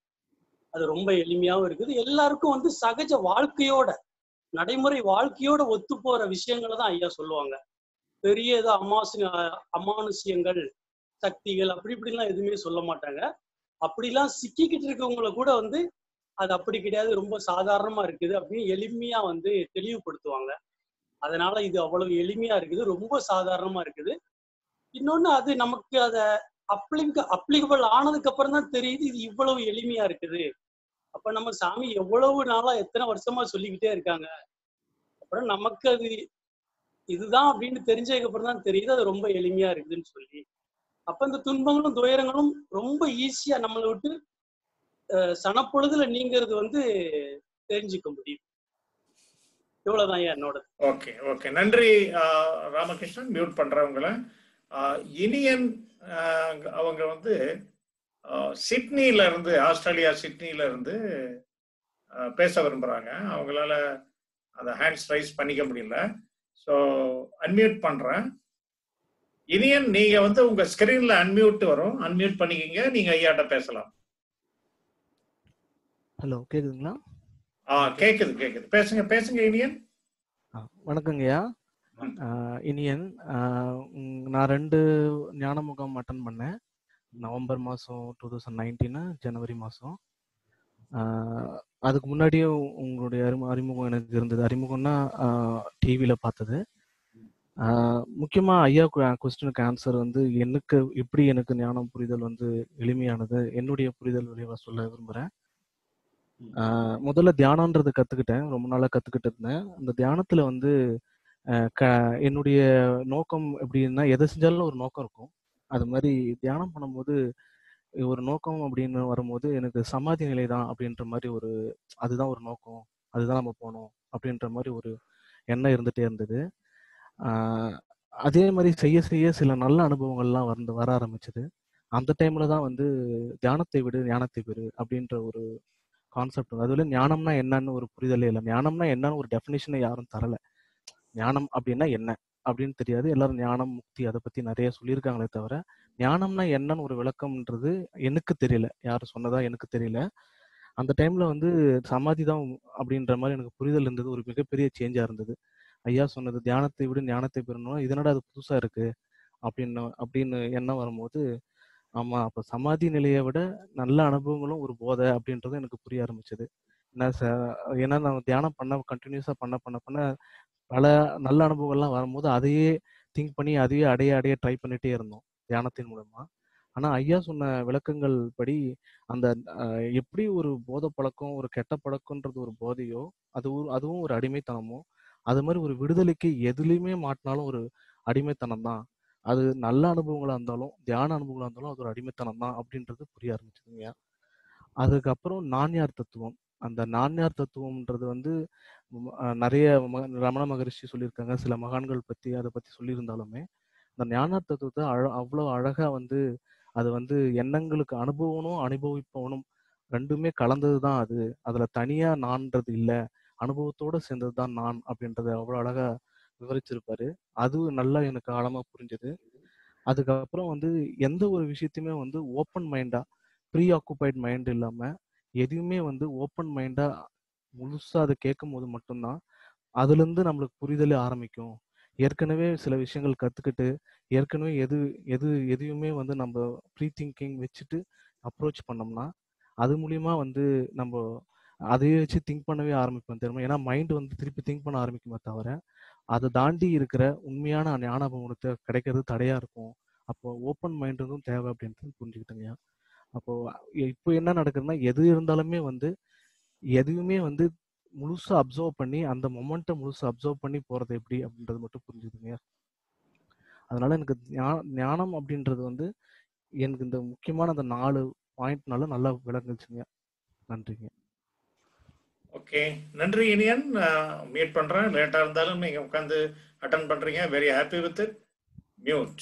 அது ரொம்ப எளிமையாவும் இருக்குது எல்லாருக்கும் வந்து சகஜ வாழ்க்கையோட நடைமுறை வாழ்க்கையோட ஒத்து போற விஷயங்களை தான் ஐயா சொல்லுவாங்க பெரிய ஏதோ அமாசு அமானுஷ்யங்கள் சக்திகள் அப்படி இப்படிலாம் எதுவுமே சொல்ல மாட்டாங்க அப்படிலாம் சிக்கிக்கிட்டு இருக்கவங்கள கூட வந்து அது அப்படி கிடையாது ரொம்ப சாதாரணமா இருக்குது அப்படின்னு எளிமையா வந்து தெளிவுபடுத்துவாங்க அதனால இது அவ்வளவு எளிமையா இருக்குது ரொம்ப சாதாரணமா இருக்குது இன்னொன்னு அது நமக்கு அதை அப்ளிக அப்ளிகபிள் ஆனதுக்கு அப்புறம் தான் தெரியுது இது இவ்வளவு எளிமையா இருக்குது அப்ப நம்ம சாமி எவ்வளவு நாளா எத்தனை வருஷமா சொல்லிக்கிட்டே இருக்காங்க அப்புறம் நமக்கு அது இதுதான் அப்படின்னு தெரிஞ்சதுக்கு அப்புறம் தான் தெரியுது அது ரொம்ப எளிமையா இருக்குதுன்னு சொல்லி அப்ப இந்த துன்பங்களும் துயரங்களும் ரொம்ப ஈஸியா நம்மளை விட்டு அஹ், சனப்பொழுதுல நீங்கிறது வந்து தெரிஞ்சுக்க முடியும் இவ்வளவுதான் ஐயா என்னோட ஓகே ஓகே நன்றி ஆஹ், ராமகிருஷ்ணன் மியூட் பண்றவங்கள ஆஹ், இனியன் ஆஹ், அவங்க வந்து ஆஹ், சிட்னில இருந்து ஆஸ்திரேலியா சிட்னில இருந்து ஆஹ், பேச விரும்புறாங்க அவங்களால அந்த ஹேண்ட்ஸ் ரைஸ் பண்ணிக்க முடியல ஸோ அன்மியூட் பண்றேன் இனியன் நீங்க வந்து உங்க ஸ்கிரீன்ல அன்மியூட் வரும் அன்மியூட் பண்ணிக்கிங்க நீங்க ஐயாட்ட பேசலாம் ஹலோ கேக்குதுங்களா ஆ கேக்குது கேக்குது பேசுங்க பேசுங்க இனியன் ஆ, வணக்கங்கய்யா ஆ, இனியன் ஆ, உம், நான் ரெண்டு ஞான முகாம் அட்டன் பண்ணேன் நவம்பர் மாதம் டூ தௌசண்ட் நைன்டீனு ஜனவரி மாதம் அதுக்கு முன்னாடியே உ- உங்களுடைய அறிமு அறிமுகம் எனக்கு இருந்தது அறிமுகம்னா டிவியில் பார்த்தது முக்கியமாக ஐயா கொஸ்டினுக்கு ஆன்சர் வந்து எனக்கு எப்படி எனக்கு ஞானம் புரிதல் வந்து எளிமையானது என்னுடைய புரிதல் விளைவா சொல்ல விரும்புகிறேன் ஆஹ் முதல்ல தியானன்றது கத்துக்கிட்டேன் ரொம்ப நாளா கத்துக்கிட்டு இருந்தேன் அந்த தியானத்துல வந்து ஆஹ் க என்னுடைய நோக்கம் எப்படின்னா எதை செஞ்சாலும் ஒரு நோக்கம் இருக்கும் அது மாதிரி தியானம் பண்ணும்போது ஒரு நோக்கம் அப்படின்னு வரும்போது எனக்கு சமாதி நிலை தான் அப்படின்ற மாதிரி ஒரு அதுதான் ஒரு நோக்கம் அதுதான் நம்ம போகணும் அப்படின்ற மாதிரி ஒரு எண்ணம் இருந்துட்டே இருந்தது ஆஹ் அதே மாதிரி செய்ய செய்ய சில நல்ல அனுபவங்கள்லாம் வந்து வர ஆரம்பிச்சது அந்த டைம்ல தான் வந்து தியானத்தை விடு ஞானத்தை பெறு அப்படின்ற ஒரு கான்செப்ட் அதுல ஞானம்னா என்னன்னு ஒரு புரிதலே இல்லை ஞானம்னா என்னன்னு ஒரு டெஃபினேஷனை யாரும் தரல ஞானம் அப்படின்னா என்ன அப்படின்னு தெரியாது எல்லாரும் ஞானம் முக்தி அதை பத்தி நிறைய சொல்லியிருக்காங்களே தவிர ஞானம்னா என்னன்னு ஒரு விளக்கம்ன்றது எனக்கு தெரியல யாரும் சொன்னதா எனக்கு தெரியல அந்த டைம்ல வந்து சமாதி தான் அப்படின்ற மாதிரி எனக்கு புரிதல் இருந்தது ஒரு மிகப்பெரிய சேஞ்சா இருந்தது ஐயா சொன்னது தியானத்தை விட ஞானத்தை பெறணும் இதனோட அது புதுசா இருக்கு அப்படின்னு அப்படின்னு எண்ணம் வரும்போது ஆமா அப்ப சமாதி நிலையை விட நல்ல அனுபவங்களும் ஒரு போதை அப்படின்றது எனக்கு புரிய ஆரம்பிச்சது ஏன்னா ச- ஏன்னா நான் தியானம் பண்ண கண்டினியூஸா பண்ண பண்ண பண்ண பல நல்ல அனுபவங்கள்லாம் வரும்போது அதையே திங்க் பண்ணி அதையே அடைய அடைய ட்ரை பண்ணிட்டே இருந்தோம் தியானத்தின் மூலமா ஆனா ஐயா சொன்ன விளக்கங்கள் படி அந்த அஹ், எப்படி ஒரு போதை பழக்கம் ஒரு கெட்ட பழக்கம்ன்றது ஒரு போதையோ அது ஒரு அதுவும் ஒரு அடிமைத்தனமோ அது மாதிரி ஒரு விடுதலைக்கு எதுலையுமே மாட்டினாலும் ஒரு அடிமைத்தனம் தான் அது நல்ல அனுபவங்களா இருந்தாலும் தியான அனுபவங்களா இருந்தாலும் அது ஒரு அடிமைத்தனம் தான் அப்படின்றது புரிய ஆரம்பிச்சதுங்க அதுக்கப்புறம் நான்யார் தத்துவம் அந்த நான்யார் தத்துவம்ன்றது வந்து ம- அஹ் நிறைய ம- ரமண மகரிஷி சொல்லியிருக்காங்க சில மகான்கள் பத்தி அதை பத்தி சொல்லியிருந்தாலுமே இந்த ஞானார் தத்துவத்தை அழ அவ்வளவு அழகா வந்து அது வந்து எண்ணங்களுக்கு அனுபவனும் அனுபவிப்பவனும் ரெண்டுமே கலந்தது தான் அது அதுல தனியா நான்ன்றது இல்ல அனுபவத்தோட சேர்ந்தது தான் நான் அப்படின்றத அவ்வளவு அழகா விவரிச்சிருப்பாரு அது நல்லா எனக்கு ஆழமா புரிஞ்சது அதுக்கப்புறம் வந்து எந்த ஒரு விஷயத்தையுமே வந்து ஓப்பன் மைண்டா ப்ரீ ஆக்குபைட் மைண்ட் இல்லாம எதையுமே வந்து ஓப்பன் மைண்டா முழுசா அதை கேட்கும் போது மட்டும்தான் அதுல இருந்து நம்மளுக்கு புரிதலே ஆரம்பிக்கும் ஏற்கனவே சில விஷயங்கள் கத்துக்கிட்டு ஏற்கனவே எது எது எதையுமே வந்து நம்ம ப்ரீ திங்கிங் வச்சுட்டு அப்ரோச் பண்ணோம்னா அது மூலியமா வந்து நம்ம அதையே வச்சு திங்க் பண்ணவே ஆரம்பிப்போம் தெரியுமா ஏன்னா மைண்ட் வந்து திருப்பி திங்க் பண்ண ஆரம்பிக்குமே தவிர அதை தாண்டி இருக்கிற உண்மையான ஞான அனுபவத்தை கிடைக்கிறது தடையா இருக்கும் அப்போ ஓப்பன் மைண்டும் தேவை அப்படின்றது புரிஞ்சுக்கிட்டேங்கய்யா அப்போ இப்போ என்ன நடக்குதுன்னா எது இருந்தாலுமே வந்து எதுவுமே வந்து முழுசா அப்சர்வ் பண்ணி அந்த மொமெண்ட்டை முழுசா அப்சர்வ் பண்ணி போறது எப்படி அப்படின்றது மட்டும் புரிஞ்சுதுங்க அதனால எனக்கு ஞா- ஞானம் அப்படின்றது வந்து எனக்கு இந்த முக்கியமான அந்த நாலு பாயிண்ட்னால நல்லா விளங்குச்சுங்க நன்றிங்க ஓகே நன்றி இனியன் மீட் பண்றேன் லேட்டா இருந்தாலும் நீங்க உட்காந்து அட்டன் பண்றீங்க very happy with it mute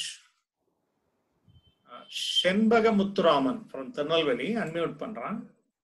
Shenbaga Muthuraman from Tirunelveli unmute பண்றான்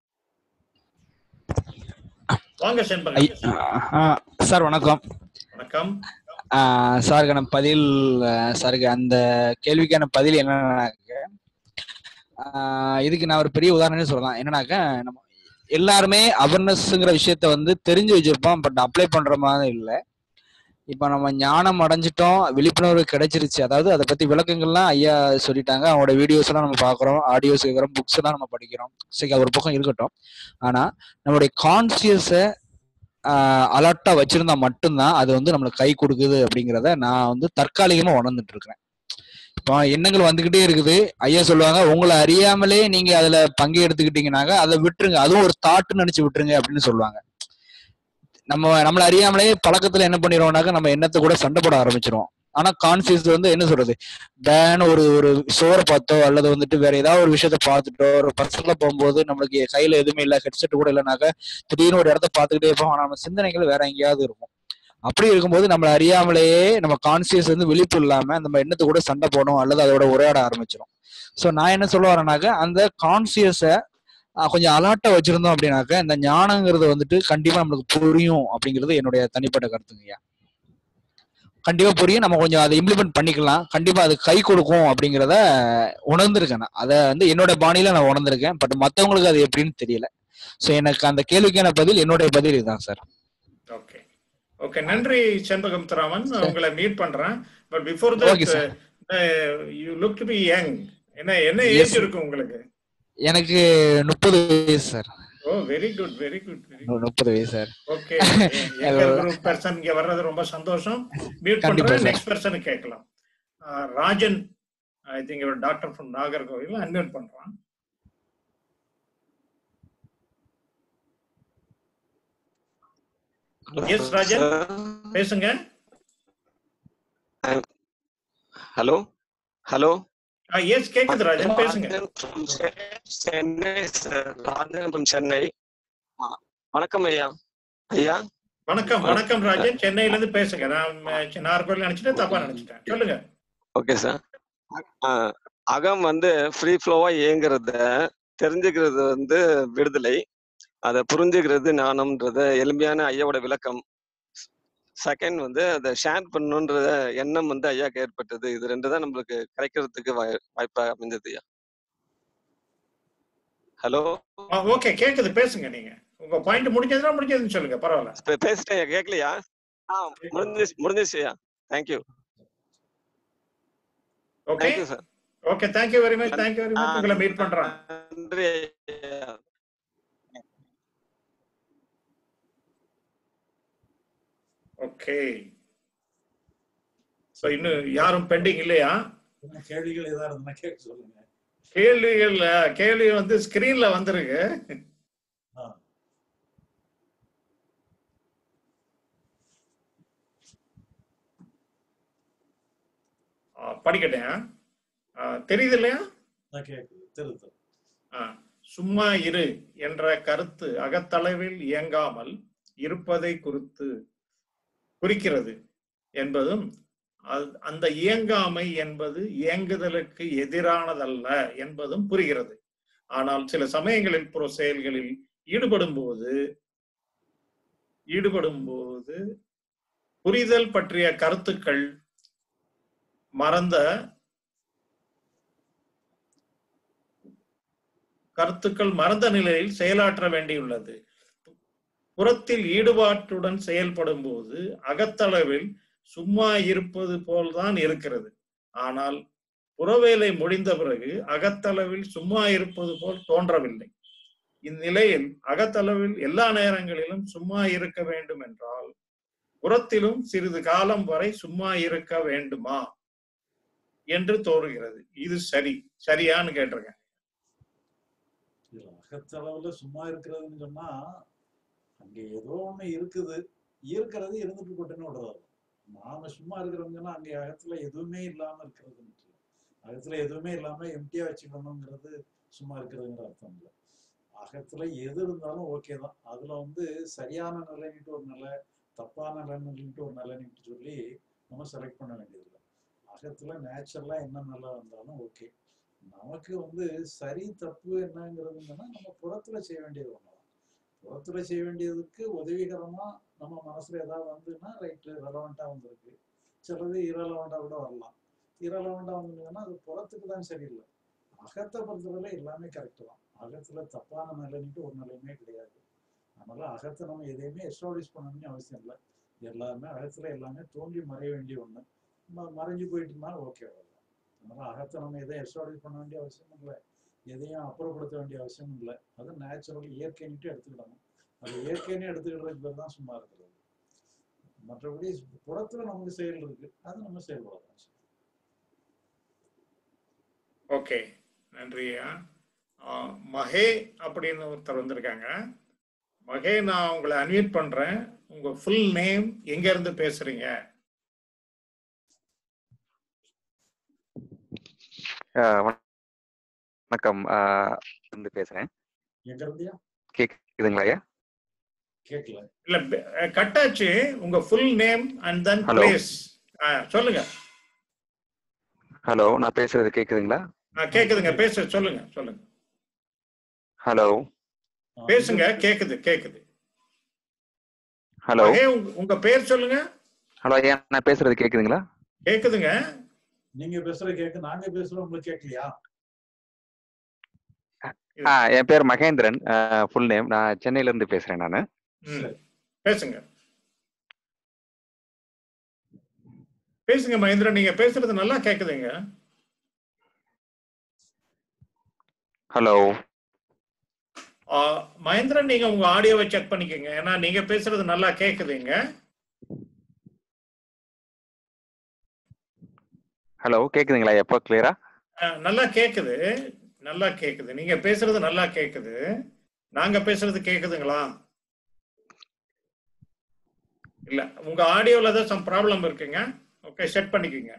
வாங்க செண்பகம் சார் வணக்கம் வணக்கம் ஆஹ் சாருக்கான பதில் ஆஹ் சாருக்கு அந்த கேள்விக்கான பதில் என்னன்னாக்க ஆஹ் இதுக்கு நான் ஒரு பெரிய உதாரணமே சொல்லலாம் என்னன்னாக்க நம்ம எல்லாருமே அவேர்னஸ்ங்கிற விஷயத்த வந்து தெரிஞ்சு வச்சிருப்போம் பட் அப்ளை பண்ற மாதிரி இல்லை இப்போ நம்ம ஞானம் அடைஞ்சிட்டோம் விழிப்புணர்வு கிடைச்சிருச்சு அதாவது அதை பத்தி விளக்கங்கள்லாம் ஐயா சொல்லிட்டாங்க அவங்களோட வீடியோஸ் எல்லாம் நம்ம பார்க்குறோம் ஆடியோஸ் கேட்குறோம் புக்ஸ் எல்லாம் நம்ம படிக்கிறோம் சரி அது ஒரு பக்கம் இருக்கட்டும் ஆனா நம்மளுடைய கான்சியஸை அலர்ட்டா வச்சிருந்தா மட்டும்தான் அது வந்து நம்மளுக்கு கை கொடுக்குது அப்படிங்கிறத நான் வந்து தற்காலிகமா உணர்ந்துட்டு இருக்கிறேன் இப்போ எண்ணங்கள் வந்துகிட்டே இருக்குது ஐயா சொல்லுவாங்க உங்களை அறியாமலே நீங்க அதுல பங்கு எடுத்துக்கிட்டீங்கன்னாக்க அதை விட்டுருங்க அதுவும் ஒரு தாட்டு நினைச்சு விட்டுருங்க அப்படின்னு சொல்லுவாங்க நம்ம நம்மள அறியாமலே பழக்கத்துல என்ன பண்ணிடுவோம்னாக்க நம்ம எண்ணத்தை கூட சண்டை போட ஆரம்பிச்சிருவோம் ஆனா கான்சியஸ் வந்து என்ன சொல்றது பேன் ஒரு ஒரு சோரை பார்த்தோ அல்லது வந்துட்டு வேற ஏதாவது ஒரு விஷயத்த பார்த்துட்டோ ஒரு பஸ்ல போகும்போது நம்மளுக்கு கையில எதுவுமே இல்லை ஹெட்செட் கூட இல்லைனாக்க திடீர்னு ஒரு இடத்த பார்த்துக்கிட்டே இருப்போம் ஆனா நம்ம சிந்தனைகள் வேற எங்கேயாவது இருக்கும் அப்படி இருக்கும்போது நம்மள அறியாமலேயே நம்ம கான்சியஸ் வந்து விழிப்பு இல்லாம நம்ம எண்ணத்து கூட சண்டை போடும் அல்லது அதோட உரையாட ஆரம்பிச்சிடும் ஸோ நான் என்ன சொல்ல வரேனாக்க அந்த கான்சியஸை கொஞ்சம் அலர்ட்டா வச்சிருந்தோம் அப்படின்னாக்க இந்த ஞானங்கிறது வந்துட்டு கண்டிப்பா நம்மளுக்கு புரியும் அப்படிங்கிறது என்னுடைய தனிப்பட்ட கருத்துங்கய்யா கண்டிப்பா புரியும் நம்ம கொஞ்சம் அதை இம்ப்ளிமெண்ட் பண்ணிக்கலாம் கண்டிப்பா அது கை கொடுக்கும் அப்படிங்கிறத உணர்ந்திருக்கேன் நான் அதை வந்து என்னோட பாணியில நான் உணர்ந்திருக்கேன் பட் மத்தவங்களுக்கு அது எப்படின்னு தெரியல ஸோ எனக்கு அந்த கேள்விக்கான பதில் என்னுடைய பதில் இதுதான் சார் ஓகே ஓகே நன்றி செண்பகம் முத்துராமன் உங்களை மீட் பண்றேன் but before Okay, sir. That you look to be young என்ன என்ன Yes, ஏஜ் sir. இருக்கு உங்களுக்கு எனக்கு முப்பது வயசு sir oh very good very good very முப்பது வயசு sir okay younger group person இங்க வர்றது ரொம்ப சந்தோஷம் மியூட் கண்டிப்பா பண்றேன் sir. நெக்ஸ்ட் பர்சன் கேட்கலாம் ஆஹ் ராஜன் ஐ திங்க் இவர் டாக்டர் ஃப்ரம் நாகர்கோவில் அன்மியூட் பண்றான் எஸ் ராஜன் பேசுங்க ஹலோ ஹலோ எஸ் கேக்குது ராஜன் பேசுங்க சென்னை சார் ராஜன் from சென்னை ஆ, வணக்கம் ஐயா ஐயா வணக்கம் வணக்கம் ராஜன் சென்னையில இருந்து பேசுங்க நான் அஹ், நாகர்கோவில் நினைச்சிட்டு தப்பா நினைச்சிட்டேன் சொல்லுங்க ஓகே சார் அகம் வந்து ஃப்ரீ ஃப்ளோவா இயங்குறத தெரிஞ்சுக்கிறது வந்து விடுதலை அதை புரிஞ்சுக்கிறது ஞானம்ன்றத எளிமையான ஐயாவோட விளக்கம் செகண்ட் வந்து அதை ஷேர் பண்ணணுன்ற எண்ணம் வந்து ஐயாக்கு ஏற்பட்டது இது ரெண்டு தான் நம்மளுக்கு கிடைக்கிறதுக்கு வாய் வாய்ப்பா அமைஞ்சது ஐயா ஹலோ ஓகே கேக்குது பேசுங்க நீங்க உங்க பாயிண்ட் முடிஞ்சதுன்னா முடிஞ்சதுன்னு சொல்லுங்க பரவாயில்ல பேசிட்டேன் ஐயா கேட்கலையா ஆ முடிஞ்சிச்சு முடிஞ்சிச்சு ஐயா thank you okay thank you sir okay thank you very much thank you very much உங்களை மீட் பண்றேன் நன்றி ஐயா ஓகே சோ இன்னும் யாரும் பெண்டிங் இல்லையா இன்னும் கேள்விகள் ஏதாவது இருந்தா கேட்க சொல்லுங்க கேள்விகள் அஹ், கேள்வி வந்து ஸ்கிரீன்ல வந்திருக்கு ஆ. அஹ், படிக்கட்டேன் அஹ், தெரியுது இல்லையா நான் கேட்குது தெரியுது ஆ, சும்மா இரு என்ற கருத்து அகத்தளவில் இயங்காமல் இருப்பதை குறித்து குறிக்கிறது என்பதும் அது- அந்த இயங்காமை என்பது இயங்குதலுக்கு எதிரானதல்ல என்பதும் புரிகிறது ஆனால் சில சமயங்களில் புற செயல்களில் ஈடுபடும் போது ஈடுபடும் போது புரிதல் பற்றிய கருத்துக்கள் மறந்த கருத்துக்கள் மறந்த நிலையில் செயலாற்ற வேண்டியுள்ளது புறத்தில் ஈடுபாட்டுடன் செயல்படும் போது அகத்தளவில் சும்மா இருப்பது போல்தான் இருக்கிறது ஆனால் புறவேலை முடிந்த பிறகு அகத்தளவில் சும்மா இருப்பது போல் தோன்றவில்லை இந்நிலையில் அகத்தளவில் எல்லா நேரங்களிலும் சும்மா இருக்க வேண்டும் என்றால் புறத்திலும் சிறிது காலம் வரை சும்மா இருக்க வேண்டுமா என்று தோறுகிறது இது சரி சரியான்னு கேட்டிருக்கேன் இதுல அகத்தளவுல சும்மா இருக்கிறதுன்னு சொன்னா அங்க ஏதோ ஒண்ணு இருக்குது இருக்கிறது இருந்துட்டு போட்டுன்னு விடுறது நாம சும்மா இருக்கிறோம்னு சொன்னா அங்க அகத்துல எதுவுமே இல்லாம இருக்கிறது அகத்துல எதுவுமே இல்லாம எம்டியா வச்சுக்கணுங்கிறது சும்மா இருக்கிறதுங்கிற அர்த்தம் இல்லை அகத்துல எது இருந்தாலும் ஓகே தான் அதுல வந்து சரியான நிலைன்ட்டு ஒரு நிலை தப்பான நிலைன்ட்டு ஒரு நிலைன்ட்டு சொல்லி நம்ம செலக்ட் பண்ண வேண்டியதில்லை அகத்துல நேச்சுரலா என்ன நிலை வந்தாலும் ஓகே நமக்கு வந்து சரி தப்பு என்னங்கிறதுங்கன்னா நம்ம புறத்துல செய்ய வேண்டியது ஒண்ணுதான் புறத்துல செய்ய வேண்டியதுக்கு உதவிகரமா நம்ம மனசுல ஏதாவது வந்துன்னா ரைட்டு ரெலவெண்டா வந்திருக்கு சிலது இரலவெண்டா கூட வரலாம் இரலவெண்டா வந்ததுன்னா அது புறத்துக்கு தான் சரியில்லை அகத்தை பொறுத்தவரை எல்லாமே கரெக்டு தான் அகத்துல தப்பான நிலைன்ட்டு ஒரு நிலையுமே கிடையாது அதனால அகத்தை நம்ம எதையுமே எஸ்டாப்ளிஷ் பண்ணணும்னு அவசியம் இல்லை எல்லாமே அகத்துல எல்லாமே தோன்றி மறைய வேண்டிய ஒண்ணு ம- மறைஞ்சு போயிட்டுனா ஓகே அதனால அகத்தை நம்ம எதையும் எஸ்டாப்ளிஷ் பண்ண வேண்டிய அவசியம் இல்லை எதையும் அப்புறப்படுத்த வேண்டிய அவசியம் இல்லை அது நேச்சுரல் இயற்கைன்ட்டு எடுத்துக்கிடணும் அது இயற்கைன்னு எடுத்துக்கிட்டதுக்கு பேர் தான் சும்மா இருக்கிறது மற்றபடி புறத்துல நமக்கு செயல் இருக்கு அது நம்ம செயல்படலாம் ஓகே நன்றியா ஆஹ் மகே அப்படின்னு ஒருத்தர் வந்திருக்காங்க மகே நான் உங்களை அன்மியூட் பண்றேன் உங்க ஃபுல் நேம் எங்க இருந்து பேசுறீங்க ஆஹ் வணக்கம் ஆஹ் இருந்து பேசுறேன் எங்க இருந்தியா கேக்குதுங்களா ஐயா கேட்கல இல்ல கட் ஆச்சு உங்க full name and then Hello. Place சொல்லுங்க ஹலோ நான் பேசுறது கேக்குதுங்களா ஆ, கேக்குதுங்க பேச சொல்லுங்க சொல்லுங்க ஹலோ பேசுங்க கேக்குது கேக்குது ஹலோ மகே உங்க- உங்க பேர் சொல்லுங்க ஹலோ ஐயா நான் பேசுறது கேக்குதுங்களா கேக்குதுங்க நீங்க பேசுறது கேட்க நாங்க பேசுறோம் உங்களுக்கு கேட்கலையா ஆ என் பேர் மகேந்திரன் ஃபுல் நேம் நான் சென்னையில இருந்து பேசுறேன் நான் ம். பேசுங்க பேசுங்க மகேந்திரன் நீங்க பேசுறது நல்லா கேக்குதுங்க ஹலோ ஆ, மகேந்திரன் நீங்க உங்க ஆடியோவை செக் பண்ணிக்கோங்க ஏன்னா நீங்க பேசுறது நல்லா கேக்குதுங்க ஹலோ கேக்குதுங்களா எப்போ கிளியரா ஆ, நல்லா கேக்குது நல்லா கேக்குது நீங்க பேசுறது நல்லா கேக்குது நாங்க பேசுறது கேக்குதுங்களா இல்ல உங்க ஆடியோல தான் சம் ப்ராப்ளம் இருக்குங்க ஓகே செட் பண்ணிக்கோங்க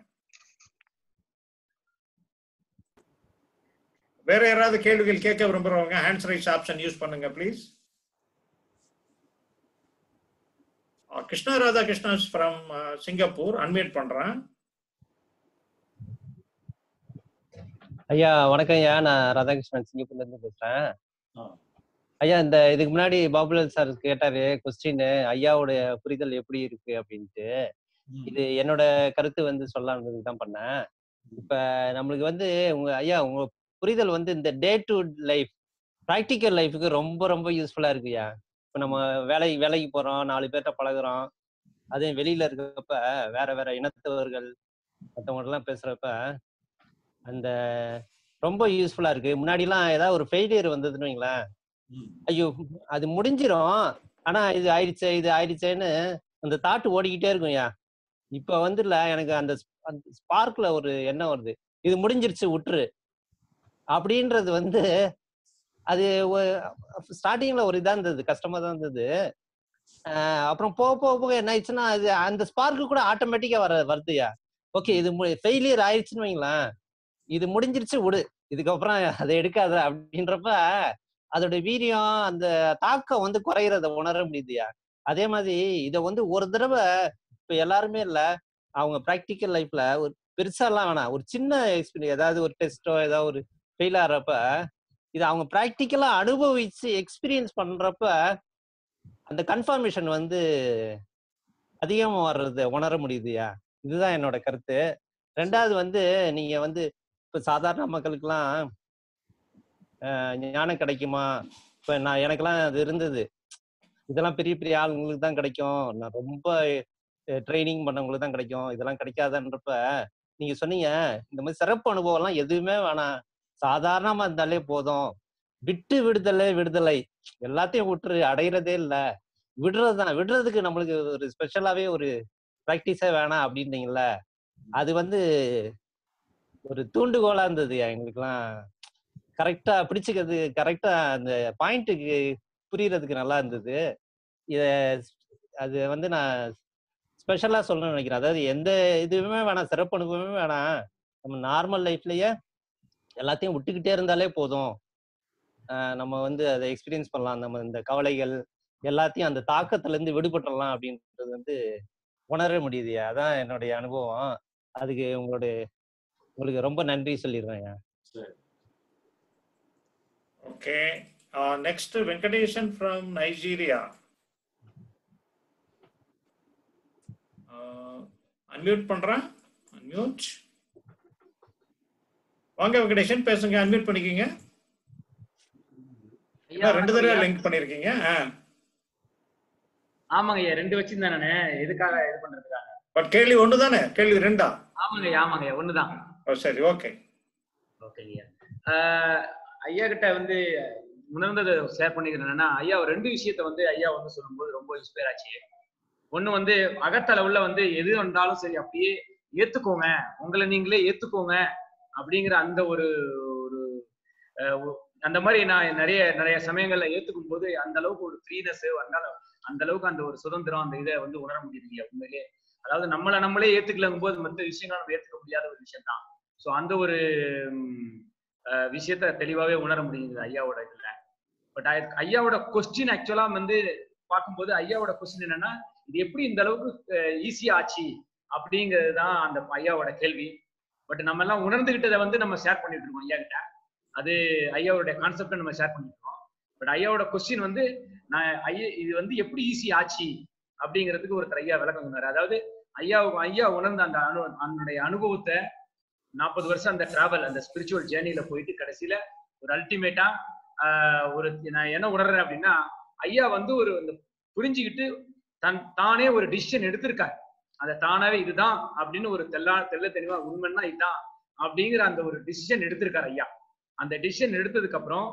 வேற யாராவது கேள்விகள் கேட்க விரும்புறவங்க ஹேண்ட்ஸ் ரைஸ் ஆப்ஷன் யூஸ் பண்ணுங்க please Krishna Radhakrishna from Singapore unmute பண்றேன் ஐயா வணக்கம் ஐயா நான் ராதாகிருஷ்ணன் சிங்கப்பூர்ல இருந்து பேசுறேன் ஆ. ஐயா இந்த இதுக்கு முன்னாடி பாபுலால் சார் கேட்டாரு கொஸ்டின் ஐயாவுடைய புரிதல் எப்படி இருக்கு அப்படின்ட்டு இது என்னோட கருத்து வந்து சொல்லலாம்னு தான் பண்ணேன் இப்ப நம்மளுக்கு வந்து உங்க ஐயா உங்க புரிதல் வந்து இந்த டே டு லைஃப் ப்ராக்டிக்கல் லைஃபுக்கு ரொம்ப ரொம்ப யூஸ்ஃபுல்லா இருக்குயா இப்ப நம்ம வேலை வேலைக்கு போறோம் நாலு பேர்கிட்ட பழகுறோம் அதே வெளியில இருக்கப்ப வேற வேற இனத்தவர்கள் மற்றவங்க எல்லாம் பேசுறப்ப அந்த ரொம்ப யூஸ்ஃபுல்லா இருக்கு முன்னாடிலாம் ஏதாவது ஒரு ஃபெயிலியர் வந்ததுன்னு வைங்களேன் ஐயோ அது முடிஞ்சிரும் ஆனா இது ஆயிடுச்சே இது ஆயிடுச்சேன்னு அந்த தாட்டு ஓடிக்கிட்டே இருக்கும்யா இப்ப வந்துல எனக்கு அந்த ஸ்- அந்த ஸ்பார்க்ல ஒரு எண்ணம் வருது இது முடிஞ்சிருச்சு விட்டுரு அப்படின்றது வந்து அது ஸ்டார்டிங்ல ஒரு இதா இருந்தது கஷ்டமா தான் இருந்தது ஆஹ் அப்புறம் போக போக போக என்ன ஆயிடுச்சுன்னா அது அந்த ஸ்பார்க்கு கூட ஆட்டோமேட்டிக்கா வர வருதுயா ஓகே இது ஃபெயிலியர் ஆயிடுச்சுன்னு வைங்களேன் இது முடிஞ்சிருச்சு விடு இதுக்கப்புறம் அதை எடுக்காத அப்படின்றப்ப அதோட வீரியம் அந்த தாக்கம் வந்து குறையறத உணர முடியுதுயா அதே மாதிரி இதை வந்து ஒரு தடவை இப்ப எல்லாருமே இல்ல அவங்க ப்ராக்டிக்கல் லைஃப்ல ஒரு பெருசாலாம் வேணாம் ஒரு சின்ன எக்ஸ்பீரியன்ஸ் ஏதாவது ஒரு டெஸ்டோ ஏதாவது ஒரு ஃபெயில் ஆகிறப்ப இது அவங்க ப்ராக்டிக்கலா அனுபவிச்சு எக்ஸ்பீரியன்ஸ் பண்றப்ப அந்த கன்ஃபர்மேஷன் வந்து அதிகமா வர்றத உணர முடியுதுயா இதுதான் என்னோட கருத்து ரெண்டாவது வந்து நீங்க வந்து இப்ப சாதாரண மக்களுக்கெல்லாம் ஆஹ் ஞானம் கிடைக்குமா இப்ப நான் எனக்கெல்லாம் அது இருந்தது இதெல்லாம் பெரிய பெரிய ஆளுங்களுக்கு தான் கிடைக்கும் நான் ரொம்ப ட்ரைனிங் பண்ணவங்களுக்கு தான் கிடைக்கும் இதெல்லாம் கிடைக்காதன்றப்ப நீங்க சொன்னீங்க இந்த மாதிரி சிறப்பு அனுபவம் எல்லாம் எதுவுமே வேணாம் சாதாரணமா இருந்தாலே போதும் விட்டு விடுதலை விடுதலை எல்லாத்தையும் விட்டுரு அடையிறதே இல்ல விடுறதுதான் விடுறதுக்கு நம்மளுக்கு ஒரு ஸ்பெஷலாவே ஒரு ப்ராக்டிஸே வேணாம் அப்படின்னீங்கல்ல அது வந்து ஒரு தூண்டுகோலா இருந்தது எங்களுக்குலாம் கரெக்டா பிடிச்சுக்கிறது கரெக்டா அந்த பாயிண்ட்டுக்கு புரியறதுக்கு நல்லா இருந்தது இத அது வந்து நான் ஸ்பெஷலா சொல்லணும்னு நினைக்கிறேன் அதாவது எந்த இதுவுமே வேணாம் சிறப்பு அனுபவமே வேணாம் நம்ம நார்மல் லைஃப்லயே எல்லாத்தையும் விட்டுக்கிட்டே இருந்தாலே போதும் ஆஹ் நம்ம வந்து அதை எக்ஸ்பீரியன்ஸ் பண்ணலாம் நம்ம இந்த கவலைகள் எல்லாத்தையும் அந்த தாக்கத்துல இருந்து விடுபட்டுறலாம் அப்படின்றது வந்து உணர முடியுது அதான் என்னுடைய அனுபவம் அதுக்கு உங்களுடைய உங்களுக்கு ரொம்ப நன்றி சொல்லிடுறேன் okay next Venkatesan from Nigeria unmute பண்றேன் அன்மியூட் வாங்க வெங்கடேஷன் பேசுங்க அன்மியூட் பண்ணிக்கங்க ஐயா, ரெண்டு வணக்கம் தடவை ஐயா. லிங்க் பண்ணிருக்கீங்க ஆ ஆமாங்க ஐயா ரெண்டு வச்சிருந்தேன் நானு எதுக்காக இது பண்றதுக்காக பட் கேள்வி ஒன்று தானே கேள்வி ரெண்டா ஆமாங்க ஐயா ஆமாங்க ஐயா ஒண்ணுதான் ஓ சரி ஓகே ஓகே ஐயா ஆஹ் ஐயா கிட்ட வந்து உணர்ந்ததை ஷேர் பண்ணிக்கிறேன் என்னன்னா ஐயா ஒரு ரெண்டு விஷயத்த வந்து ஐயா வந்து சொல்லும்போது ரொம்ப இன்ஸ்பயர் ஆச்சு ஒண்ணு வந்து அகத்தளவுல வந்து எது வந்தாலும் சரி அப்படியே ஏத்துக்கோங்க உங்களை நீங்களே ஏத்துக்கோங்க அப்படிங்கிற அந்த ஒரு ஒரு அஹ், ஒ- அந்த மாதிரி நான் நிறைய நிறைய சமயங்கள்ல ஏத்துக்கும் போது அந்த அளவுக்கு ஒரு ஃப்ரீனஸ் வந்தாலும் அந்த அளவுக்கு அந்த ஒரு சுதந்திரம் அந்த இதை வந்து உணர முடியுது இல்லையா உண்மையிலே அதாவது நம்மளை நம்மளே ஏத்துக்கலங்கும் போது மற்ற விஷயங்கள் நம்ம ஏத்துக்க முடியாத ஒரு விஷயம் தான் ஸோ அந்த ஒரு ம், அஹ், விஷயத்த தெளிவாவே உணர முடியுது ஐயாவோட இதுல பட் ஐயாவோட கொஸ்டின் ஆக்சுவலா வந்து பார்க்கும்போது ஐயாவோட கொஸ்டின் என்னன்னா இது எப்படி இந்த அளவுக்கு ஈஸியா ஆச்சு அப்படிங்கிறது தான் அந்த ஐயாவோட கேள்வி பட் நம்ம எல்லாம் உணர்ந்துகிட்டதை வந்து நம்ம ஷேர் பண்ணிட்டு இருக்கோம் ஐயா கிட்ட அது ஐயாவுடைய கான்செப்டை நம்ம ஷேர் பண்ணிட்டு இருக்கோம் பட் ஐயாவோட கொஸ்டின் வந்து நான் ஐயா இது வந்து எப்படி ஈஸி ஆச்சு அப்படிங்கிறதுக்கு ஒருத்தர் ஐயா விளக்கம் சொன்னாரு அதாவது ஐயா ஐயா உணர்ந்த அந்த அனு அதனுடைய அனுபவத்தை நாற்பது வருஷம் அந்த டிராவல் அந்த ஸ்பிரிச்சுவல் ஜேர்னில போயிட்டு கடைசியில ஒரு அல்டிமேட்டா ஒரு நான் என்ன உணர்றேன் அப்படின்னா ஐயா வந்து ஒரு அந்த புரிஞ்சுக்கிட்டு தன் தானே ஒரு டிசிஷன் எடுத்திருக்காரு அதை தானாவே இதுதான் அப்படின்னு ஒரு தெல்லா தெல்ல தெளிவா உண்மைன்னா இதுதான் அப்படிங்கிற அந்த ஒரு டிசிஷன் எடுத்திருக்காரு ஐயா அந்த டிசிஷன் எடுத்ததுக்கு அப்புறம்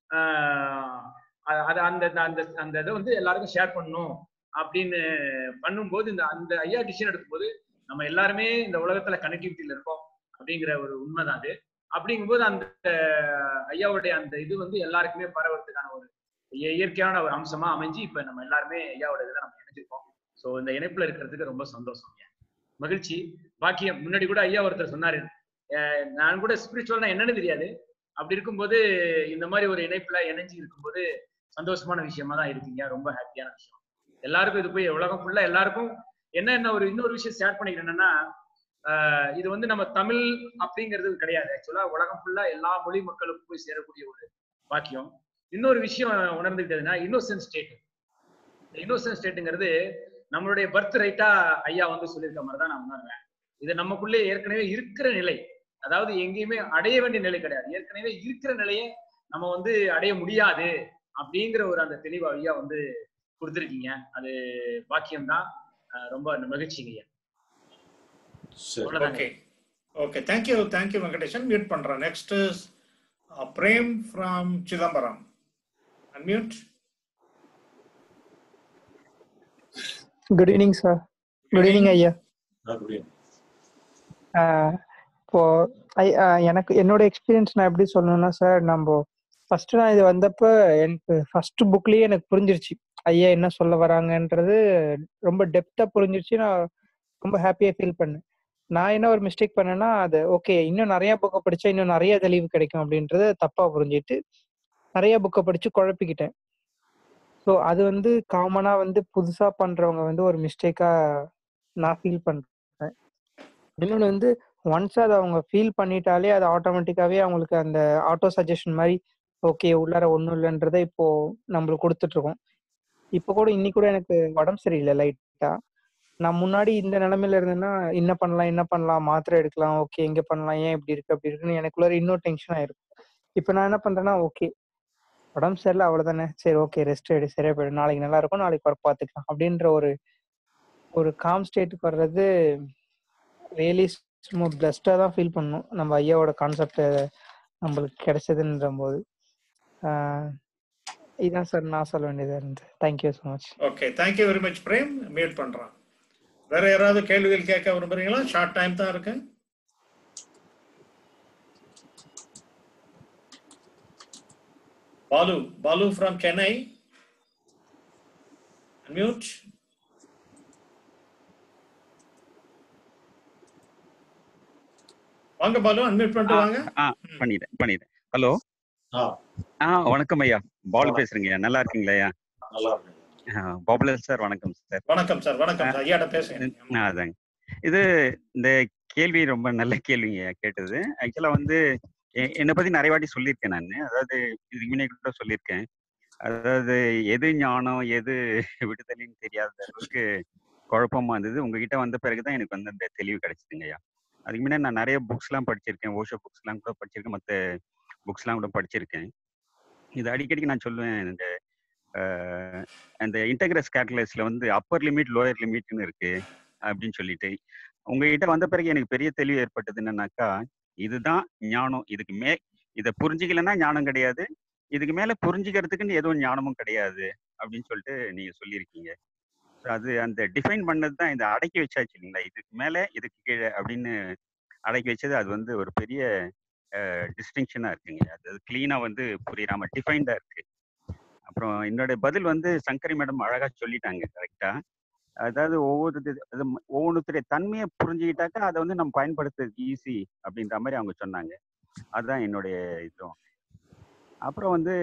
ஆஹ் அ- அது அந்த அந்த அந்த இதை வந்து எல்லாருக்கும் ஷேர் பண்ணணும் அப்படின்னு பண்ணும்போது இந்த அந்த ஐயா டிசிஷன் எடுக்கும்போது நம்ம எல்லாருமே இந்த உலகத்துல கனெக்டிவிட்டியில இருக்கோம் அப்படிங்கிற ஒரு உண்மைதான் அது அப்படிங்கும்போது அந்த ஐயாவுடைய அந்த இது வந்து எல்லாருக்குமே பரவறதுக்கான ஒரு இய- இயற்கையான ஒரு அம்சமா அமைஞ்சு இப்ப நம்ம எல்லாருமே ஐயாவோட இதுல நம்ம இணைஞ்சிருக்கோம் சோ இந்த இணைப்புல இருக்கிறதுக்கு ரொம்ப சந்தோஷம் ஐயா. மகிழ்ச்சி பாக்கியம் முன்னாடி கூட ஐயா ஒருத்தர் சொன்னாரு அஹ் நான் கூட ஸ்பிரிச்சுவல்னா என்னன்னு தெரியாது அப்படி இருக்கும்போது இந்த மாதிரி ஒரு இணைப்புல இணைஞ்சு இருக்கும்போது சந்தோஷமான விஷயமா தான் இருக்கீங்க ரொம்ப ஹாப்பியான விஷயம் எல்லாருக்கும் இது போய் உலகம் ஃபுல்லா எல்லாருக்கும் என்ன என்ன ஒரு இன்னொரு விஷயம் ஷேர் பண்ணிக்கிறேன் என்னன்னா ஆஹ் இது வந்து நம்ம தமிழ் அப்படிங்கிறது கிடையாது ஆக்சுவலா உலகம் ஃபுல்லா எல்லா மொழி மக்களுக்கும் போய் சேரக்கூடிய ஒரு பாக்கியம் இன்னொரு விஷயம் உணர்ந்துக்கிட்டதுன்னா இன்னோசன்ட் ஸ்டேட் இந்த இன்னோசன்ட் ஸ்டேட்டுங்கிறது நம்மளுடைய பர்த் ரைட்டா ஐயா வந்து சொல்லியிருக்க மாதிரி தான் நான் உணர்றேன் இது நமக்குள்ளே ஏற்கனவே இருக்கிற நிலை அதாவது எங்கேயுமே அடைய வேண்டிய நிலை கிடையாது ஏற்கனவே இருக்கிற நிலையை நம்ம வந்து அடைய முடியாது அப்படிங்கிற ஒரு அந்த தெளிவு ஐயா வந்து கொடுத்துருக்கீங்க அது பாக்கியம் தான் ரொம்ப மகிழ்ச்சிங்க ஐயா அவ்வளவுதாங்க. Okay okay thank you thank you Venkatesan mute பண்றேன் next Prem from Chidambaram unmute good evening sir good evening ஐயா ஆஹ் இப்போ ஐ- ஆஹ் எனக்கு என்னோட எக்ஸ்பீரியன்ஸ் நான் எப்படி சொல்லணும்னா சார் நம்ம ஃபர்ஸ்ட் நான் இது வந்தப்ப எனக்கு ஃபர்ஸ்ட் புக்லயே எனக்கு புரிஞ்சிருச்சு ஐயா என்ன சொல்ல வராங்கன்றது ரொம்ப டெப்தா புரிஞ்சிருச்சு நான் ரொம்ப ஹாப்பியா ஃபீல் பண்ணேன் நான் என்ன ஒரு மிஸ்டேக் பண்ணேன்னா அது ஓகே இன்னும் நிறைய புக்கை படிச்சா இன்னும் நிறைய தெளிவு கிடைக்கும் அப்படின்றத தப்பா புரிஞ்சிட்டு நிறைய புக்கை படிச்சு குழப்பிக்கிட்டேன் ஸோ அது வந்து காமனா வந்து புதுசா பண்றவங்க வந்து ஒரு மிஸ்டேக்கா நான் ஃபீல் பண்றேன் இன்னொன்று வந்து ஒன்ஸ் அதை அவங்க ஃபீல் பண்ணிட்டாலே அது ஆட்டோமேட்டிக்காவே அவங்களுக்கு அந்த ஆட்டோ சஜஷன் மாதிரி ஓகே உள்ளார ஒன்றும் இல்லைன்றதை இப்போ நம்மளுக்கு கொடுத்துட்டு இருக்கோம் இப்போ கூட இன்னைக்கு கூட எனக்கு உடம்பு சரியில்லை லைட்டா நான் முன்னாடி இந்த நிலைமையில இருந்தேன்னா என்ன பண்ணலாம் என்ன பண்ணலாம் மாத்திரை எடுக்கலாம் ஓகே எங்க பண்ணலாம் ஏன் இப்படி இருக்கு அப்படி இருக்குன்னு எனக்குள்ளார இன்னும் டென்ஷன் ஆயிருக்கும் இப்போ நான் என்ன பண்றேன்னா ஓகே உடம்பு சரியில்லை அவ்வளவுதானே சரி ஓகே ரெஸ்ட் எடு சரியா போயிடும் நாளைக்கு நல்லா இருக்கும் நாளைக்கு வர பார்த்துக்கலாம் அப்படின்ற ஒரு ஒரு காம் ஸ்டேட்டுக்கு வர்றது ரியலி சும்மா பிளஸ்டாக தான் ஃபீல் பண்ணணும் நம்ம ஐயாவோட கான்செப்ட் நம்மளுக்கு கிடைச்சதுன்ற போது ஆஹ் இதான் சார் நான் சொல்ல வேண்டியதா இருந்து thank you so much okay thank you very much Prem mute பண்றேன் வேற யாராவது கேள்விகள் கேட்க விரும்புறீங்களா ஷார்ட் டைம் தான் இருக்கு பாலு பாலு ஃப்ரம் சென்னை அன்மியூட் வாங்க பாலு அன்மியூட் பண்ணிட்டு வாங்க ஆ பண்ணிட்டேன் பண்ணிட்டேன் ஹலோ ஆ வணக்கம் ஐயா பால் வணக்கம். பேசுறேங்க ஐயா நல்லா இருக்கீங்களா ஐயா நல்லா இருக்கு பாப்புலர் சார் வணக்கம் சார் வணக்கம் சார் வணக்கம் சார் ஐயாட்ட பேசுங்க ஆ, அதாங்க இது இந்த கேள்வி ரொம்ப நல்ல கேள்விங்க ஐயா கேட்டது ஆக்சுவலா வந்து எ- என்னை பத்தி நிறைய வாட்டி சொல்லியிருக்கேன் நான் அதாவது இதுக்கு முன்னாடி கூட சொல்லியிருக்கேன் அதாவது எது ஞானம் எது விடுதலைன்னு தெரியாத அளவுக்கு குழப்பமா இருந்தது உங்ககிட்ட வந்த பிறகுதான் எனக்கு வந்து அந்த தெளிவு கிடைச்சிதுங்க ஐயா அதுக்கு முன்னாடி நான் நிறைய புக்ஸ்லாம் படிச்சிருக்கேன் ஓஷோ புக்ஸ்லாம் கூட படிச்சிருக்கேன் மற்ற புக்ஸ்லாம் கூட படிச்சிருக்கேன் இது அடிக்கடி நான் சொல்லுவேன் இந்த அஹ், அந்த இன்டகிரஸ் கேட்டலைஸ்ல வந்து அப்பர் லிமிட் லோயர் லிமிட்னு இருக்கு அப்படின்னு சொல்லிட்டு உங்ககிட்ட வந்த பிறகு எனக்கு பெரிய தெளிவு ஏற்பட்டது என்னன்னாக்கா இதுதான் ஞானம் இதுக்கு மே இதை புரிஞ்சிக்கலன்னா ஞானம் கிடையாது இதுக்கு மேல புரிஞ்சுக்கிறதுக்குன்னு எதுவும் ஞானமும் கிடையாது அப்படின்னு சொல்லிட்டு நீங்க சொல்லியிருக்கீங்க So அது அந்த டிஃபைன் பண்ணது தான் இந்த அடக்கி வச்சாச்சு இல்லைங்களா இதுக்கு மேல இதுக்கு கீழே அப்படின்னு அடக்கி வச்சது அது வந்து ஒரு பெரிய டிஸ்டிங்ஷனா இருக்குங்க அது கிளீனா வந்து புரியாம டிஃபைன்டா இருக்கு அப்புறம் என்னோட பதில் வந்து சங்கரி மேடம் அழகா சொல்லிட்டாங்க கரெக்டா அதாவது ஒவ்வொரு இது- அது ம- ஒவ்வொன்றுத்துடைய தன்மையை புரிஞ்சுக்கிட்டாக்கா அதை வந்து நம்ம பயன்படுத்துறதுக்கு ஈஸி அப்படின்ற மாதிரி அவங்க சொன்னாங்க அதுதான் என்னுடைய இதுவும் அப்புறம் வந்து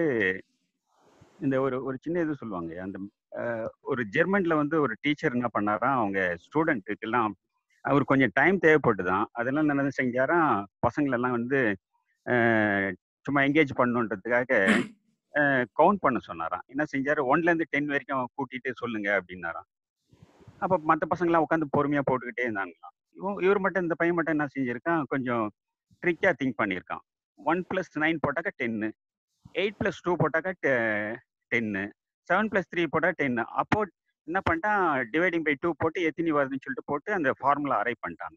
இந்த ஒரு ஒரு சின்ன இது சொல்லுவாங்க அந்த அஹ், ஒரு ஜெர்மன்ல வந்து ஒரு டீச்சர் என்ன பண்ணாராம் அவங்க ஸ்டூடெண்ட்டுக்கு எல்லாம் அவர் கொஞ்சம் டைம் தேவைப்பட்டுதான் அதெல்லாம் என்ன செஞ்சாராம் பசங்களெல்லாம் வந்து அஹ், சும்மா என்கேஜ் பண்ணணுன்றதுக்காக கவுண்ட் பண்ண சொன்னாராம் என்ன செஞ்சாரு ஒன்ல இருந்து டென் வரைக்கும் கூட்டிட்டு சொல்லுங்க அப்படின்னாராம் அப்ப மற்ற பசங்களாம் உட்காந்து பொறுமையா போட்டுக்கிட்டே இருந்தாங்களாம் இவன் இவர் மட்டும் இந்த பையன் மட்டும் என்ன செஞ்சிருக்கான் கொஞ்சம் ட்ரிக்கா திங்க் பண்ணியிருக்கான் ஒன் பிளஸ் நைன் போட்டாக்கா டென்னு எயிட் பிளஸ் டூ போட்டாக்கா டென்னு செவன் பிளஸ் த்ரீ போட்டா டென்னு அப்போ என்ன பண்ணிட்டான் டிவைடிங் பை டூ போட்டு எத்தனை வருதுன்னு சொல்லிட்டு போட்டு அந்த ஃபார்முலா அரை பண்ணிட்டாங்க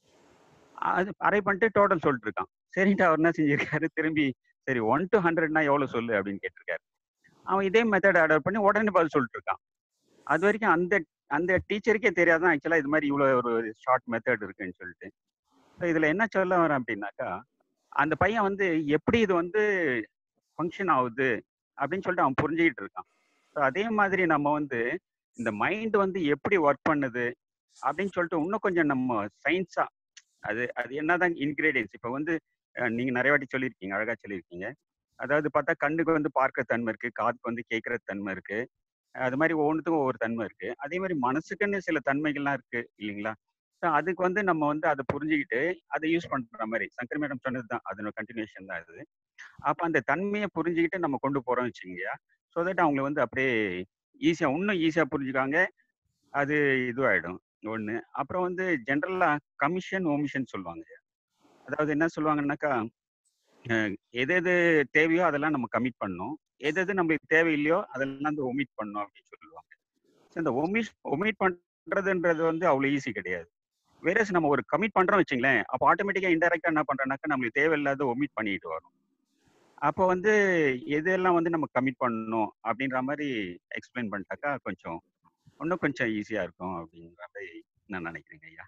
அது அரை பண்ணிட்டு டோட்டல் சொல்லிட்டு இருக்கான் சரின்ட்டு அவர் என்ன செஞ்சிருக்காரு திரும்பி சரி ஒன் டு ஹண்ட்ரட்னா எவ்வளோ சொல்லு அப்படின்னு கேட்டிருக்காரு அவன் இதே மெத்தட் ஆர்டர் பண்ணி உடனே பதில் சொல்லிட்டு இருக்கான் அது வரைக்கும் அந்த அந்த டீச்சருக்கே தெரியாதான் ஆக்சுவலாக இது மாதிரி இவ்வளோ ஒரு ஷார்ட் மெத்தட் இருக்குன்னு சொல்லிட்டு ஸோ இதில் என்ன சொல்ல வரேன் அப்படின்னாக்கா அந்த பையன் வந்து எப்படி இது வந்து ஃபங்க்ஷன் ஆகுது அப்படின்னு சொல்லிட்டு அவன் புரிஞ்சுக்கிட்டு இருக்கான் ஸோ அதே மாதிரி நம்ம வந்து இந்த மைண்ட் வந்து எப்படி ஒர்க் பண்ணுது அப்படின்னு சொல்லிட்டு இன்னும் கொஞ்சம் நம்ம சயின்ஸா அது அது என்னதான் இன்கிரீடியன்ஸ் இப்போ வந்து அஹ், நீங்க நிறைய வாட்டி சொல்லியிருக்கீங்க அழகா சொல்லியிருக்கீங்க அதாவது பார்த்தா கண்ணுக்கு வந்து பார்க்கிற தன்மை இருக்கு காதுக்கு வந்து கேட்கிற தன்மை இருக்கு அது மாதிரி ஒவ்வொன்றுத்துக்கும் ஒவ்வொரு தன்மை இருக்கு அதே மாதிரி மனசுக்குன்னு சில தன்மைகள்லாம் இருக்கு இல்லைங்களா ஸோ அதுக்கு வந்து நம்ம வந்து அதை புரிஞ்சுக்கிட்டு அதை யூஸ் பண்ற மாதிரி சங்கர் மேடம் சொன்னது தான் அதனோட கண்டினியூஷன் தான் இது அப்ப அந்த தன்மையை புரிஞ்சுக்கிட்டு நம்ம கொண்டு போறோம் வச்சுக்கோங்க ஸோ தட் அவங்களை வந்து அப்படியே ஈஸியா இன்னும் ஈஸியா புரிஞ்சுக்காங்க அது இதுவாயிடும் ஒண்ணு அப்புறம் வந்து ஜென்ரலா கமிஷன் ஓமிஷன் சொல்லுவாங்க அதாவது என்ன சொல்லுவாங்கன்னாக்கா அஹ், எது எது தேவையோ அதெல்லாம் நம்ம கமிட் பண்ணணும் எது எது நம்மளுக்கு தேவையில்லையோ அதெல்லாம் வந்து ஒமிட் பண்ணணும் அப்படின்னு சொல்லுவாங்க So, இந்த ஒமிட் ஒமிட் பண்றதுன்றது வந்து அவ்வளவு ஈஸி கிடையாது வேறஸ் நம்ம ஒரு கமிட் பண்றோம் வச்சுங்களேன் அப்போ ஆட்டோமேட்டிக்கா இன்டெரக்டா என்ன பண்றோம்னாக்கா நம்மளுக்கு தேவையில்லாத ஒமிட் பண்ணிட்டு வரும் அப்போ வந்து எதெல்லாம் வந்து நம்ம கமிட் பண்ணணும் அப்படின்ற மாதிரி எக்ஸ்பிளைன் பண்ணிட்டாக்கா கொஞ்சம் இன்னும் கொஞ்சம் ஈஸியா இருக்கும் அப்படின்ற மாதிரி நான் நினைக்கிறேங்க ஐயா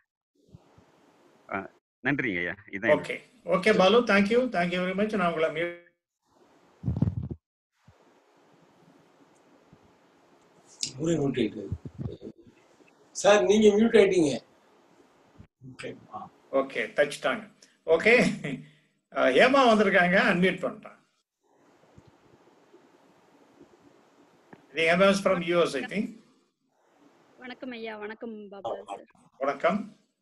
அஹ், நன்றிங்க ஐயா இதான் எனக்கு. Okay okay Balu thank you thank you very much நான் உங்களை mute ஊரே மியூட் ஆயிட்டு சார் நீங்க மியூட் ஆயிட்டீங்க ஓகே தச்சுட்டாங்க ஓகே ஹேமா வந்திருக்காங்க அன்மியூட் பண்ணிட்டாங்க இது Hema from US I think வணக்கம் ஐயா வணக்கம் பாபுலால் சார் வணக்கம்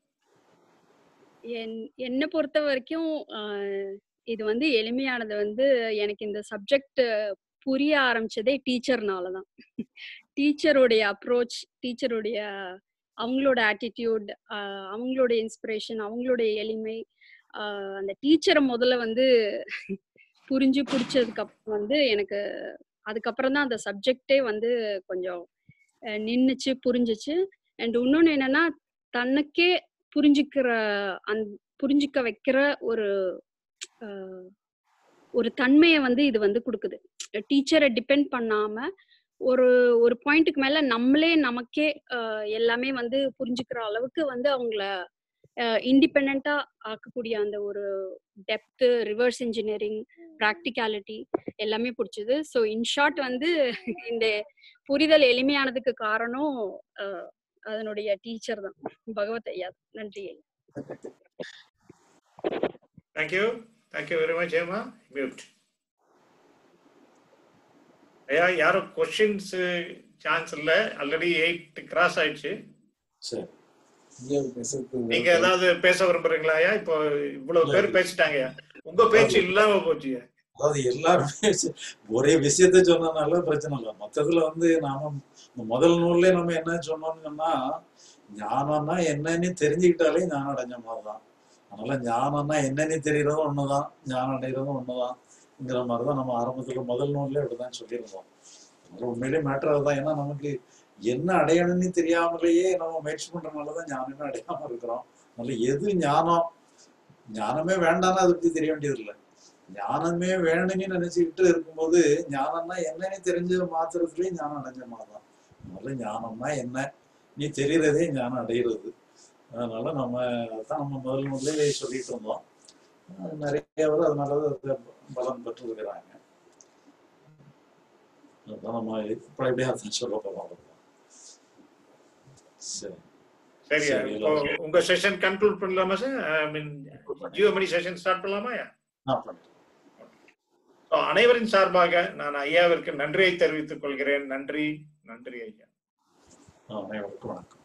என் என்னை பொறுத்த வரைக்கும் ஆஹ், இது வந்து எளிமையானது வந்து எனக்கு இந்த சப்ஜெக்ட் புரிய ஆரம்பிச்சதே டீச்சர்னால தான் டீச்சருடைய அப்ரோச் டீச்சருடைய அவங்களோட ஆட்டிடியூட் அவங்களோட இன்ஸ்பிரேஷன் அவங்களுடைய எளிமை ஆஹ், அந்த டீச்சரை முதல்ல வந்து புரிஞ்சு பிடிச்சதுக்கு அப்புறம் வந்து எனக்கு அதுக்கப்புறம் தான் அந்த சப்ஜெக்டே வந்து கொஞ்சம் அஹ், நின்னுச்சு புரிஞ்சுச்சு அண்ட் இன்னொன்று என்னன்னா தனக்கே புரிஞ்சுக்கிற அந் புரிஞ்சுக்க வைக்கிற ஒரு அஹ், ஒரு தன்மையை வந்து இது வந்து கொடுக்குது டீச்சரை டிபெண்ட் பண்ணாம ஒரு ஒரு பாயிண்ட்டுக்கு மேல நம்மளே நமக்கே அஹ், எல்லாமே வந்து புரிஞ்சுக்கிற அளவுக்கு வந்து அவங்கள இண்டிபெண்ட்டாக ஆக்கக்கூடிய அந்த ஒரு டெப்த்து ரிவர்ஸ் இன்ஜினியரிங் ப்ராக்டிகாலிட்டி எல்லாமே பிடிச்சது ஸோ இன்ஷார்ட் வந்து இந்த புரிதல் எளிமையானதுக்கு காரணம் அஹ், அதனுடைய டீச்சர் தான் பகவத் ஐயா நன்றி ஐயா thank you thank you very much Hema mute ஐயா யாரும் கொஸ்டின்ஸ் சான்ஸ் இல்ல ஆல்ரெடி எயிட் கிராஸ் ஆயிடுச்சு சரி இங்க பேசுறது நீங்க ஏதாவது பேச விரும்புறீங்களா ஐயா இப்போ இவ்வளவு இல்ல, பேர் இல்ல. பேசிட்டாங்க உங்க பேச்சு இல்லாம போச்சு அதாவது எல்லாருமே சி- ஒரே விஷயத்த சொன்னதுனால பிரச்சனை இல்லை மொத்தத்துல வந்து நாம இந்த முதல் நூல்ல நம்ம என்ன சொன்னோம்னு சொன்னா ஞானம்னா என்னன்னு தெரிஞ்சுக்கிட்டாலே ஞானம் அடைஞ்ச மாதிரிதான் அதனால ஞானம்னா என்னன்னு தெரியறதும் ஒண்ணுதான் ஞானம் அடைகிறதும் ஒண்ணுதான்ங்கிற மாதிரிதான் நம்ம ஆரம்பத்துல முதல் நூல்ல அப்படிதான் சொல்லியிருந்தோம் அதனால உண்மையிலேயே மேட்டர் அதுதான் ஏன்னா நமக்கு என்ன அடையணும்னு தெரியாமலேயே நம்ம முயற்சி பண்றதுனாலதான் ஞானமே அடையாம இருக்கிறோம் அதனால எது ஞானம் ஞானமே வேண்டாம்னா அதை பத்தி தெரிய வேண்டியது இல்லை ஞானமே வேணும்னு நினைச்சுக்கிட்டு இருக்கும்போது ஞானம்னா என்னன்னு தெரிஞ்ச மாத்திரத்திலேயே ஞானம் அடைஞ்ச மாதிரிதான் அதனால ஞானம்னா என்ன நீ தெரியறதே ஞானம் அடைகிறது அதனால நம்ம அதான் நம்ம முதல் முதலே சொல்லிட்டு இருந்தோம் அஹ் நிறைய பேர் அதனால அதை பலன் பெற்று இருக்கிறாங்க அதான் நம்ம இப்ப எப்படியா அதான் சொல்ல போறோம் சரி சரியா சரி இப்போ எல்லாரும் உங்க செஷன் கன்க்ளூட் பண்ணலாமா சார் ஐ மீன் ஜியோமணி செஷன் ஸ்டார்ட் பண்ணலாமா ஐயா நான் பண்றேன் So, அனைவரின் சார்பாக நான் ஐயாவிற்கு நன்றியை தெரிவித்துக் கொள்கிறேன் நன்றி நன்றி ஐயா அனைவருக்கும் வணக்கம்